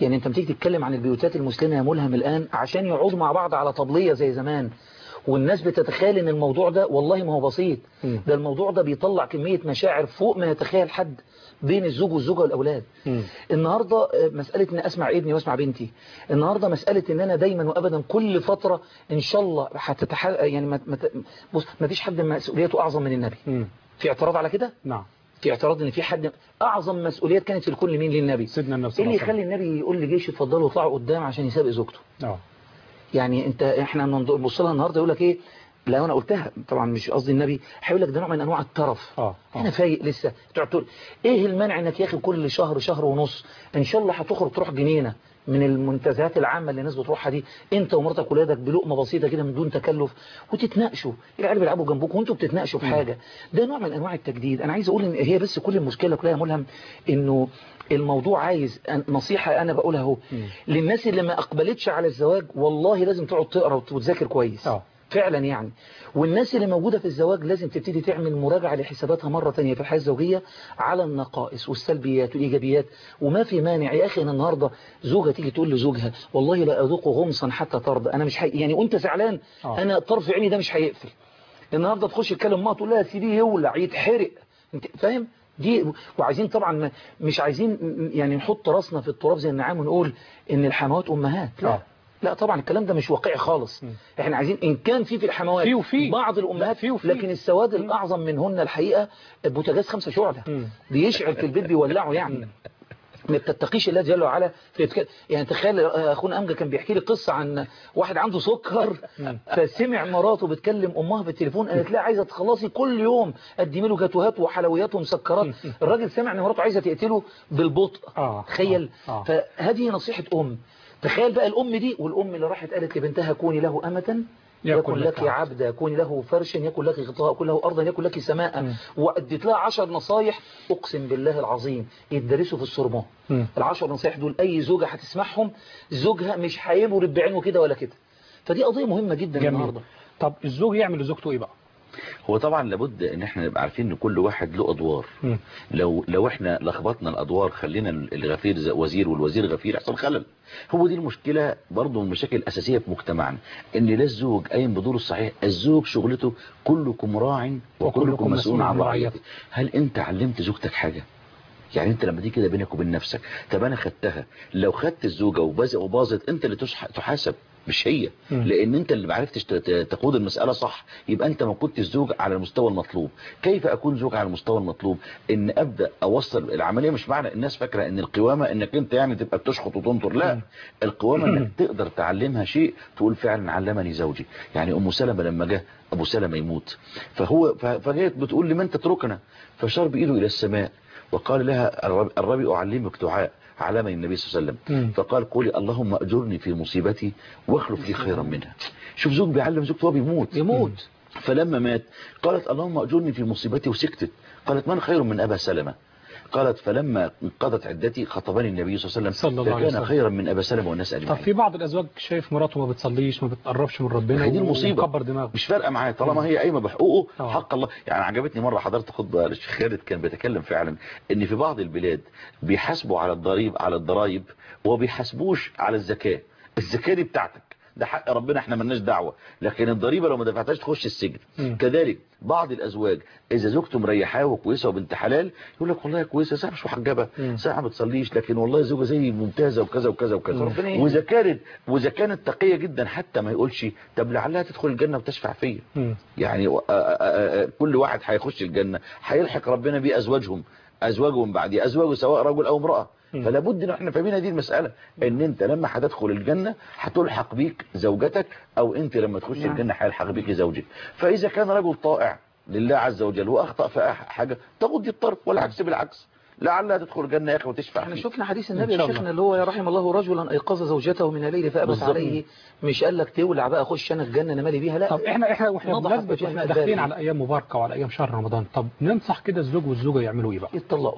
يعني انت بتيجي تتكلم عن البيوتات المسلمة يا ملهم الآن عشان يقعدوا مع بعض على طبلية زي زمان والناس بتتخيل ان الموضوع ده والله ما هو بسيط مم. ده الموضوع ده بيطلع كمية مشاعر فوق ما يتخيل حد بين الزوج والزوجة والأولاد مم. النهاردة آه، مسألة ان اسمع ابني واسمع بنتي النهاردة مسألة ان انا دايما وابدا كل فترة ان شاء الله هتتح يعني ما ما ت- بص ما فيش حد مسؤوليته اعظم من النبي مم. في اعتراض على كده نعم في اعتراض ان في حد اعظم مسؤوليات كانت في الكون لمين للنبي سيدنا النبي ايه صلى اللي الله عليه يخلي النبي يقول لجيش اتفضلوا اطلعوا قدام عشان يسابق زوجته وسلم اه يعني انت احنا نبص لها النهارده يقول لك ايه لا انا قلتها طبعا مش قصدي النبي هيقول لك ده نوع من انواع الترف اه انا اه فايق لسه تقعد تقول ايه المانع انك يا اخي كل شهر شهر ونص ان شاء الله هتخرج تروح جنينه من المنتزهات العامه اللي الناس بتروحها دي انت ومراتك وولادك بلقمه بسيطه كده من دون تكلف وتتناقشوا العيال بيلعبوا جنبكم وانتوا بتتناقشوا في حاجه ده نوع من انواع التجديد انا عايز اقول ان هي بس كل المشكله كلها يا ملهم انه الموضوع عايز أن- نصيحه انا بقولها اهو مم. للناس اللي ما اقبلتش على الزواج والله لازم تقعد تقرا وت- وتذاكر كويس اه فعلا يعني والناس اللي موجودة في الزواج لازم تبتدي تعمل مراجعة لحساباتها مرة تانية في الحياة الزوجية على النقائص والسلبيات والإيجابيات وما في مانع يا أخي أنا النهاردة زوجة تيجي تقول لزوجها والله لا أذوق غمصا حتى ترضى أنا مش حي... يعني وأنت زعلان آه. أنا طرف عيني ده مش هيقفل النهاردة تخش تكلم ما تقول لها سيبيه يولع يتحرق انت فاهم دي وعايزين طبعا ما مش عايزين م- يعني نحط راسنا في التراب زي النعام ونقول ان الحموات امهات لا آه. لا طبعا الكلام ده مش واقعي خالص م. احنا عايزين ان كان في في الحموات في وفي. بعض لا، الامهات في وفي. لكن السواد الاعظم منهن الحقيقه بوتاجاز خمسة شعله مم. بيشعل في البيت بيولعه يعني ما بتتقيش الله جل وعلا في يتك... يعني تخيل آه، اخونا امجد كان بيحكي لي قصه عن واحد عنده سكر فسمع مراته بتكلم امها بالتليفون قالت لها عايزه تخلصي كل يوم قدمي له جاتوهات وحلويات ومسكرات الراجل سمع ان مراته عايزه تقتله بالبطء آه. تخيل آه. آه. فهذه نصيحه ام تخيل بقى الام دي والام اللي راحت قالت لبنتها كوني له امه يكن لك عبدا يكون له فرش يكن لك غطاء يكن له أرضا يكن لك سماء مم. وأديت لها عشر نصايح أقسم بالله العظيم يدرسوا في السرمون مم. العشر نصايح دول أي زوجة هتسمعهم زوجها مش هيبرد بعينه كده ولا كده فدي قضية مهمة جدا جميل النهاردة طب الزوج يعمل لزوجته ايه بقى هو طبعا لابد ان احنا نبقى عارفين ان كل واحد له ادوار مم. لو لو احنا لخبطنا الادوار خلينا الغفير زي وزير والوزير غفير يحصل خلل هو دي المشكله برضه من المشاكل الاساسيه في مجتمعنا ان لا الزوج قايم بدوره الصحيح الزوج شغلته كلكم راع وكلكم مسؤول عن رعيته هل انت علمت زوجتك حاجه يعني انت لما دي كده بينك وبين نفسك طب انا خدتها لو خدت الزوجه وباز- وباظت انت اللي تشح- تحاسب مش هي مم. لان انت اللي ما عرفتش ت- ت- تقود المساله صح يبقى انت ما كنتش زوج على المستوى المطلوب كيف اكون زوج على المستوى المطلوب ان ابدا اوصل العمليه مش معنى الناس فاكره ان القوامه انك انت يعني تبقى بتشخط وتنطر لا مم. القوامه انك تقدر تعلمها شيء تقول فعلا علمني زوجي يعني ام سلمة لما جه ابو سلمة يموت فهو ف- فجيت بتقول لمن تتركنا فشار بايده الى السماء وقال لها الرب- الربي اعلمك دعاء علمني النبي صلى الله عليه مم. وسلم فقال قولي اللهم اجرني في مصيبتي واخلف لي خيرا منها شوف زوج بيعلم زوجته وهو بيموت يموت فلما مات قالت اللهم اجرني في مصيبتي وسكتت قالت من خير من ابا سلمة قالت فلما انقضت عدتي خطبني النبي صلى الله عليه صلى وسلم الله عليه فكان وسلم. خيرا من ابا سلمة والناس طب اجمعين في بعض الازواج شايف مراته ما بتصليش ما بتقربش من ربنا هي دي المصيبة ومكبر دماغه مش فارقه معاه طالما هي قايمه بحقوقه آه. حق الله يعني عجبتني مره حضرت خطبه للشيخ خالد كان بيتكلم فعلا ان في بعض البلاد بيحاسبوا على الضريب على الضرايب وما بيحاسبوش على الزكاه الزكاه دي بتاعتك ده حق ربنا احنا ملناش دعوه لكن الضريبه لو ما دفعتهاش تخش السجن مم. كذلك بعض الازواج اذا زوجته مريحاه وكويسه وبنت حلال يقول لك والله كويسه ساعه مش محجبه مم. ساعه ما بتصليش لكن والله زوجه زي ممتازه وكذا وكذا وكذا ربنا يهدي. واذا كانت واذا كانت تقيه جدا حتى ما يقولش طب لعلها تدخل الجنه وتشفع فيا مم. يعني آه، آه، آه، كل واحد هيخش الجنة هيلحق ربنا بأزواجهم أزواجهم بعد أزواجه سواء رجل أو امرأة مم. فلا بد ان احنا فاهمين هذه المسألة ان انت لما هتدخل الجنة هتلحق بيك زوجتك او انت لما تخش نعم. الجنة هيلحق بيك زوجك فاذا كان رجل طائع لله عز وجل واخطأ في حاجة تغضي الطرف والعكس بالعكس لعلها تدخل الجنة يا اخي وتشفع احنا فيك. شفنا حديث إن النبي شاء يا الله. شيخنا اللي هو يا رحم الله رجلا ايقظ زوجته من الليل فابت بالظبط. عليه مش قال لك تولع بقى خش انا الجنه انا مالي بيها لا طب احنا احنا واحنا نضح بمناسبه فتوى واحنا الماء داخلين البارد. على ايام مباركه وعلى ايام شهر رمضان طب ننصح كده الزوج والزوجه يعملوا ايه بقى يتطلقوا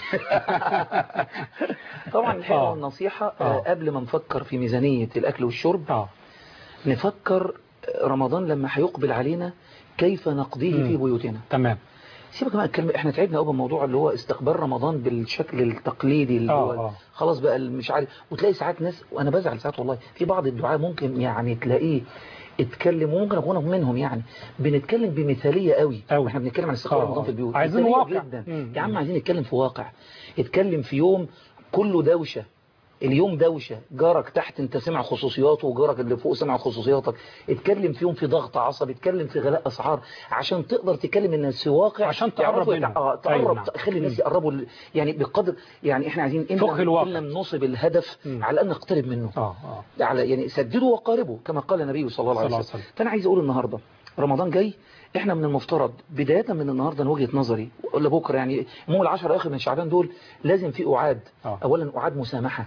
طبعا الحقيقه آه. والنصيحه آه. آه، قبل ما نفكر في ميزانيه الاكل والشرب اه نفكر رمضان لما هيقبل علينا كيف نقضيه مم. في بيوتنا تمام سيبك بقى الكلمة احنا تعبنا قوي بالموضوع اللي هو استقبال رمضان بالشكل التقليدي اللي آه، هو آه. خلاص بقى مش عارف وتلاقي ساعات ناس وانا بزعل ساعات والله في بعض الدعاء ممكن يعني تلاقيه اتكلم وممكن اكون منهم يعني بنتكلم بمثاليه قوي أوي. احنا بنتكلم عن استقبال آه، رمضان في البيوت عايزين مثالية واقع. جدا مم. يا عم عايزين نتكلم في واقع اتكلم في يوم كله دوشه اليوم دوشة جارك تحت انت سمع خصوصياته وجارك اللي فوق سمع خصوصياتك اتكلم فيهم في ضغط عصبي اتكلم في غلاء اسعار عشان تقدر تتكلم الناس في واقع عشان تقرب يعرفوا منهم. يتع- اه أيوة تقرب نعم. خلي الناس مم. يقربوا ال- يعني بقدر يعني احنا عايزين ان فقه لم- الواقع. ان لم نصب الهدف مم. على ان نقترب منه اه اه على يعني سددوا وقاربوا كما قال النبي صلى الله صلى عليه الله وسلم عليه وسلم. فانا عايز اقول النهارده رمضان جاي احنا من المفترض بدايه من النهارده من وجهه نظري ولا بكره يعني مو العشر اخر من شعبان دول لازم في اعاد آه. اولا اعاد مسامحه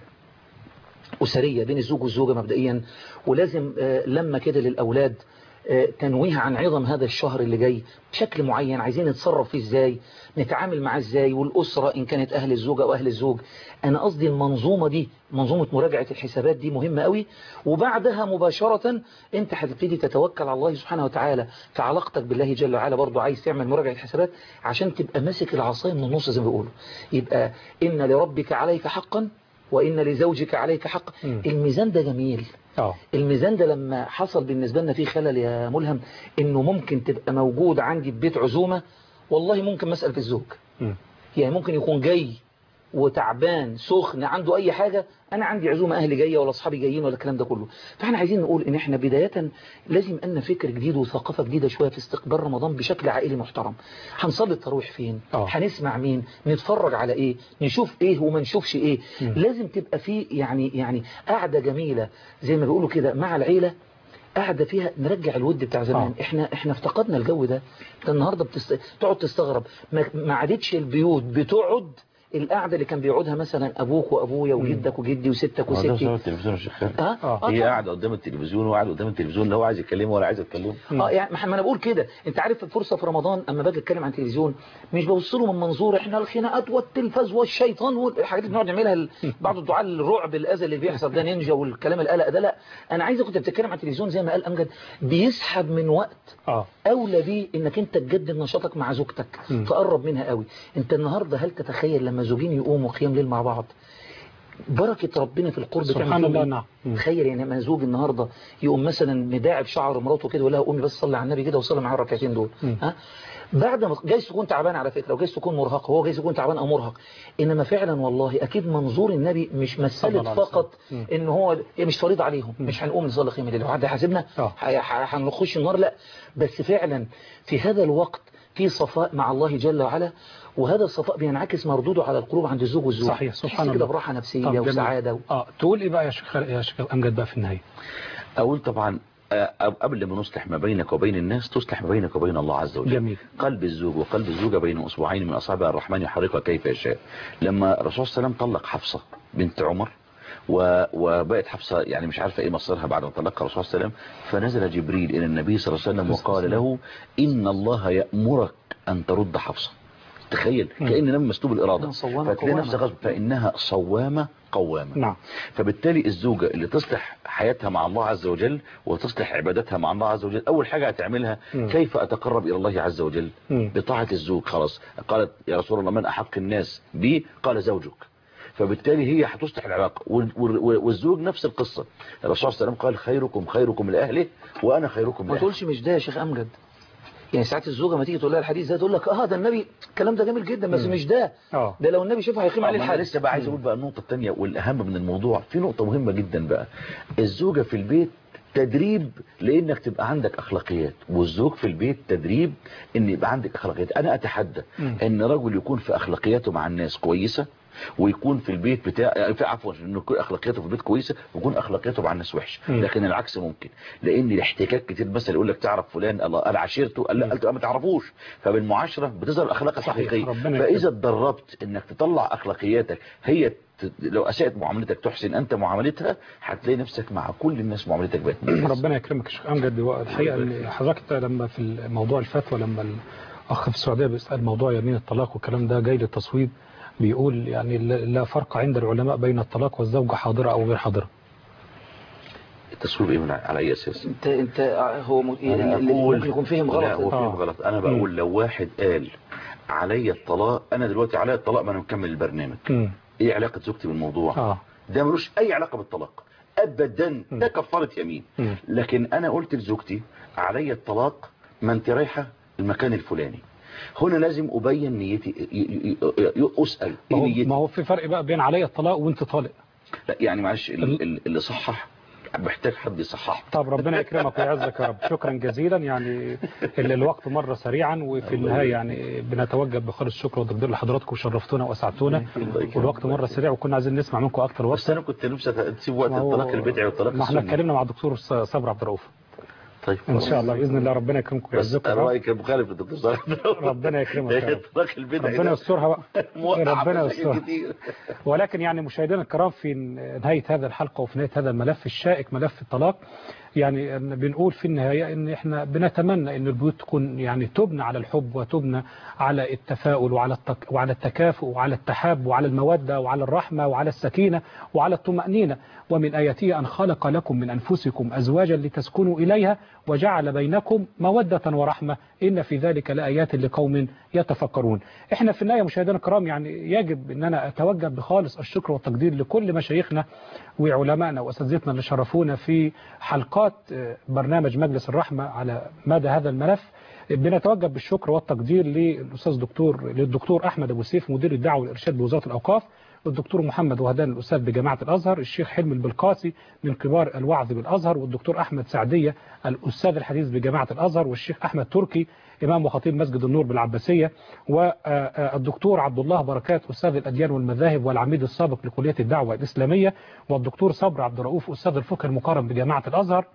أسرية بين الزوج والزوجة مبدئيا ولازم آه، لما كده للأولاد آه، تنويه عن عظم هذا الشهر اللي جاي بشكل معين عايزين نتصرف فيه ازاي نتعامل معاه ازاي والأسرة إن كانت أهل الزوجة أو أهل الزوج أنا قصدي المنظومة دي منظومة مراجعة الحسابات دي مهمة قوي وبعدها مباشرة أنت هتبتدي تتوكل على الله سبحانه وتعالى في علاقتك بالله جل وعلا برضو عايز تعمل مراجعة حسابات عشان تبقى ماسك العصاية من النص زي ما بيقولوا يبقى إن لربك عليك حقا وإن لزوجك عليك حق مم. الميزان ده جميل اه الميزان ده لما حصل بالنسبة لنا فيه خلل يا ملهم انه ممكن تبقى موجود عندي في بيت عزومة والله ممكن مسألة في الزوج مم. يعني ممكن يكون جاي وتعبان سخن عنده اي حاجة انا عندي عزومة اهلي جاية ولا اصحابي جايين ولا الكلام ده كله فاحنا عايزين نقول ان احنا بداية لازم ان فكر جديد وثقافة جديدة شوية في استقبال رمضان بشكل عائلي محترم هنصلي التراويح فين آه. هنسمع مين نتفرج على ايه نشوف ايه وما نشوفش ايه مم. لازم تبقى في يعني يعني قعدة جميلة زي ما بيقولوا كده مع العيلة قاعدة فيها نرجع الود بتاع زمان آه. احنا احنا افتقدنا الجو ده انت النهارده بتست... تقعد تستغرب ما, ما عادتش البيوت بتقعد القعده اللي كان بيقعدها مثلا ابوك وابويا وجدك وجدي وستك هو ده بسبب وستي التلفزيون يا شيخ خالد اه آه. هي طبعاً. قاعدة قدام التلفزيون وقاعد قدام التلفزيون لا هو عايز يتكلمه ولا عايز يتكلمه اه يعني ما ما انا بقول كده انت عارف الفرصه في رمضان اما باجي اتكلم عن التلفزيون مش ببص له من منظور احنا الخناقات والتلفاز والشيطان والحاجات اللي بنقعد نعملها ال- بعض الدعاء الرعب الاذى اللي بيحصل ده نينجا والكلام القلق ده لا انا عايزك كنت بتتكلم عن التلفزيون زي ما قال امجد بيسحب من وقت اه اولى بيه انك انت تجدد نشاطك مع زوجتك مم. تقرب منها قوي انت النهارده هل تتخيل لما زوجين يقوموا قيام ليل مع بعض بركة ربنا في القرب تعمل سبحان فيهم الله إيه؟ نعم مم. تخيل يعني لما زوج النهارده يقوم مثلا مداعب شعر مراته كده ويقول لها قومي بس صلي على النبي كده وصلي معاه الركعتين دول مم. ها بعد ما جايز تكون تعبان على فكره وجايز تكون مرهق هو جايز يكون تعبان او مرهق انما فعلا والله اكيد منظور النبي مش صلى مساله الله عليه فقط وسلم. مم. ان هو إيه مش فريض عليهم مش هنقوم نصلي قيام الليل حد هيحاسبنا آه. ح- ح- هنخش النار لا بس فعلا في هذا الوقت في صفاء مع الله جل وعلا وهذا الصفاء بينعكس مردوده على القلوب عند الزوج والزوج صحيح، تحس سبحان كده الله. براحه طب نفسيه جميل. وسعاده اه تقول ايه بقى يا شيخ يا شيخ امجد بقى في النهايه أقول طبعا آه، قبل ما نصلح ما بينك وبين الناس تصلح ما بينك وبين الله عز وجل جميل قلب الزوج وقلب الزوجة بين أصبعين من أصابع الرحمن يحركها كيف يشاء لما الرسول صلى الله عليه وسلم طلق حفصة بنت عمر و... وبقت حفصة يعني مش عارفة ايه مصيرها بعد ما طلقها الرسول صلى الله عليه وسلم فنزل جبريل إلى النبي صلى الله عليه وسلم وقال له إن الله يأمرك أن ترد حفصة تخيل كأن نم مسلوب الإرادة صوامة فتلاقي قوامة. نفسك غصب فإنها صوامة قوامة نعم فبالتالي الزوجة اللي تصلح حياتها مع الله عز وجل وتصلح عبادتها مع الله عز وجل أول حاجة هتعملها مم. كيف أتقرب إلى الله عز وجل مم. بطاعة الزوج خلاص قالت يا رسول الله من أحق الناس بي قال زوجك فبالتالي هي هتصلح العلاقة وال- وال- والزوج نفس القصة الرسول صلى الله عليه وسلم قال خيركم خيركم لأهله وأنا خيركم ما لأهله تقولش مش ده يا شيخ امجد يعني ساعات الزوجه ما تيجي تقول لها الحديث ده تقول لك اه ده النبي الكلام ده جميل جدا بس مم. مش ده اه ده لو النبي شافه هيقيم عليه أما أنا الحد لسه بقى عايز أقول بقى النقطة الثانية والأهم من الموضوع في نقطة مهمة جدا بقى الزوجة في البيت تدريب لانك تبقى عندك اخلاقيات والزوج في البيت تدريب ان يبقى عندك اخلاقيات انا اتحدى مم. ان رجل يكون في اخلاقياته مع الناس كويسة ويكون في البيت بتاع في عفوا انه يكون اخلاقياته في البيت كويسه ويكون اخلاقياته مع الناس وحشه مم. لكن العكس ممكن لان الاحتكاك كتير مثلا يقول لك تعرف فلان الله انا عشيرته قال لا قلت ما تعرفوش فبالمعاشره بتظهر الاخلاق صحيح. الحقيقيه ربنا فاذا يكرمك. اتدربت انك تطلع اخلاقياتك هي ت- لو اساءت معاملتك تحسن انت معاملتها هتلاقي نفسك مع كل الناس معاملتك بقت ممتازة. ربنا يكرمك يا شيخ امجد هو الحقيقه ان حضرتك لما في موضوع الفتوى لما الاخ في السعوديه بيسال موضوع يمين الطلاق والكلام ده جاي للتصويب بيقول يعني لا لا فرق عند العلماء بين الطلاق والزوجه حاضره او غير حاضره التصوير ايه من على اي اساس انت انت هو م... أنا اللي أقول- ممكن يكون فهم لا غلط هو فهم آه. غلط انا بقول لو واحد قال علي الطلاق انا دلوقتي علي الطلاق ما انا مكمل البرنامج مم. ايه علاقة زوجتي بالموضوع اه ده ملوش اي علاقة بالطلاق ابدا ده كفارة يمين مم. لكن انا قلت لزوجتي علي الطلاق ما انت رايحة المكان الفلاني هنا لازم ابين نيتي ي- ي- ي- اسال ما ايه هو, نيتي ما هو في فرق بقى بين علي الطلاق وانت طالق لا يعني معلش ال- ال- اللي صحح محتاج حد يصحح طب ربنا يكرمك ويعزك يا رب شكرا جزيلا يعني ال- الوقت مر سريعا وفي النهاية يعني بنتوجه بخالص الشكر والتقدير لحضراتكم وشرفتونا واسعدتونا والوقت مر سريع وكنا عايزين نسمع منكم اكتر بس وقت انا كنت نفسي تسيب وقت ما هو- الطلاق البدعي والطلاق ما احنا السني اتكلمنا مع الدكتور ص- صبري عبد الرؤوف طيب ان شاء الله باذن الله ربنا يكرمكم بس ويعزكم يا رب. رايك مخالف للدكتور صالح ربنا يكرمك يا رب. الطلاق البدعي ربنا ده يسترها بقى موقع ربنا مشاكل يسترها كتير. ولكن يعني مشاهدينا الكرام في نهاية هذا الحلقة وفي نهاية هذا الملف الشائك ملف الطلاق يعني أن بنقول في النهاية ان احنا بنتمنى ان البيوت تكون يعني تبنى على الحب وتبنى على التفاؤل وعلى التك وعلى التكافؤ وعلى التحاب وعلى المودة وعلى الرحمة وعلى السكينة وعلى الطمأنينة ومن آياته أن خلق لكم من أنفسكم أزواجا لتسكنوا إليها وجعل بينكم مودة ورحمة إن في ذلك لآيات لقوم يتفكرون احنا في النهاية مشاهدينا الكرام يعني يجب ان انا اتوجه بخالص الشكر والتقدير لكل مشايخنا وعلمائنا واساتذتنا اللي شرفونا في حلقات آه، برنامج مجلس الرحمة على مدى هذا الملف بنتوجه بالشكر والتقدير للاستاذ دكتور للدكتور احمد ابو سيف مدير الدعوه والارشاد بوزاره الاوقاف والدكتور محمد وهدان الاستاذ بجامعه الازهر الشيخ حلمي البلقاسي من كبار الوعظ بالازهر والدكتور احمد سعديه الاستاذ الحديث بجامعه الازهر والشيخ احمد تركي امام وخطيب مسجد النور بالعباسيه والدكتور عبد الله بركات استاذ الاديان والمذاهب والعميد السابق لكليه الدعوه الاسلاميه والدكتور صبر عبد الرؤوف استاذ الفقه المقارن بجامعه الازهر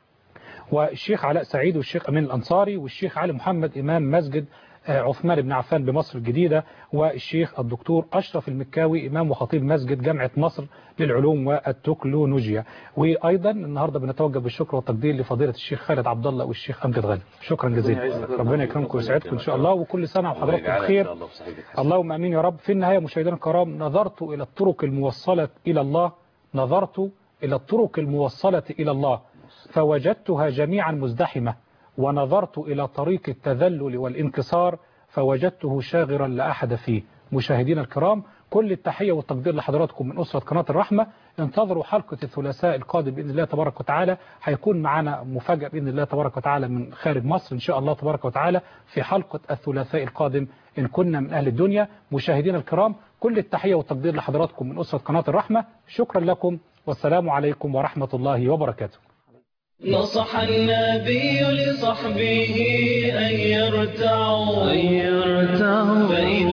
والشيخ علاء سعيد والشيخ أمين الأنصاري والشيخ علي محمد إمام مسجد آه، عثمان بن عفان بمصر الجديدة والشيخ الدكتور أشرف المكاوي إمام وخطيب مسجد جامعة مصر للعلوم والتكنولوجيا وأيضا النهاردة بنتوجه بالشكر والتقدير لفضيلة الشيخ خالد عبد الله والشيخ أمجد غالي شكرا جزيلا ربنا يكرمكم ويسعدكم إن شاء الله وكل سنة الله وحضراتكم يجعلك إن بخير شاء الله في صحيح الحسن. اللهم امين يا رب في النهايه مشاهدينا الكرام نظرت الى الطرق الموصله الى الله نظرت الى الطرق الموصله الى الله فوجدتها جميعا مزدحمه ونظرت الى طريق التذلل والانكسار فوجدته شاغرا لا احد فيه مشاهدينا الكرام كل التحيه والتقدير لحضراتكم من اسره قناه الرحمه انتظروا حلقه الثلاثاء القادم باذن الله تبارك وتعالى هيكون معنا مفاجاه باذن الله تبارك وتعالى من خارج مصر ان شاء الله تبارك وتعالى في حلقه الثلاثاء القادم ان كنا من اهل الدنيا مشاهدينا الكرام كل التحيه والتقدير لحضراتكم من اسره قناه الرحمه شكرا لكم والسلام عليكم ورحمه الله وبركاته نصح النبي لصحبه أن يرتعوا, أن يرتعوا فإن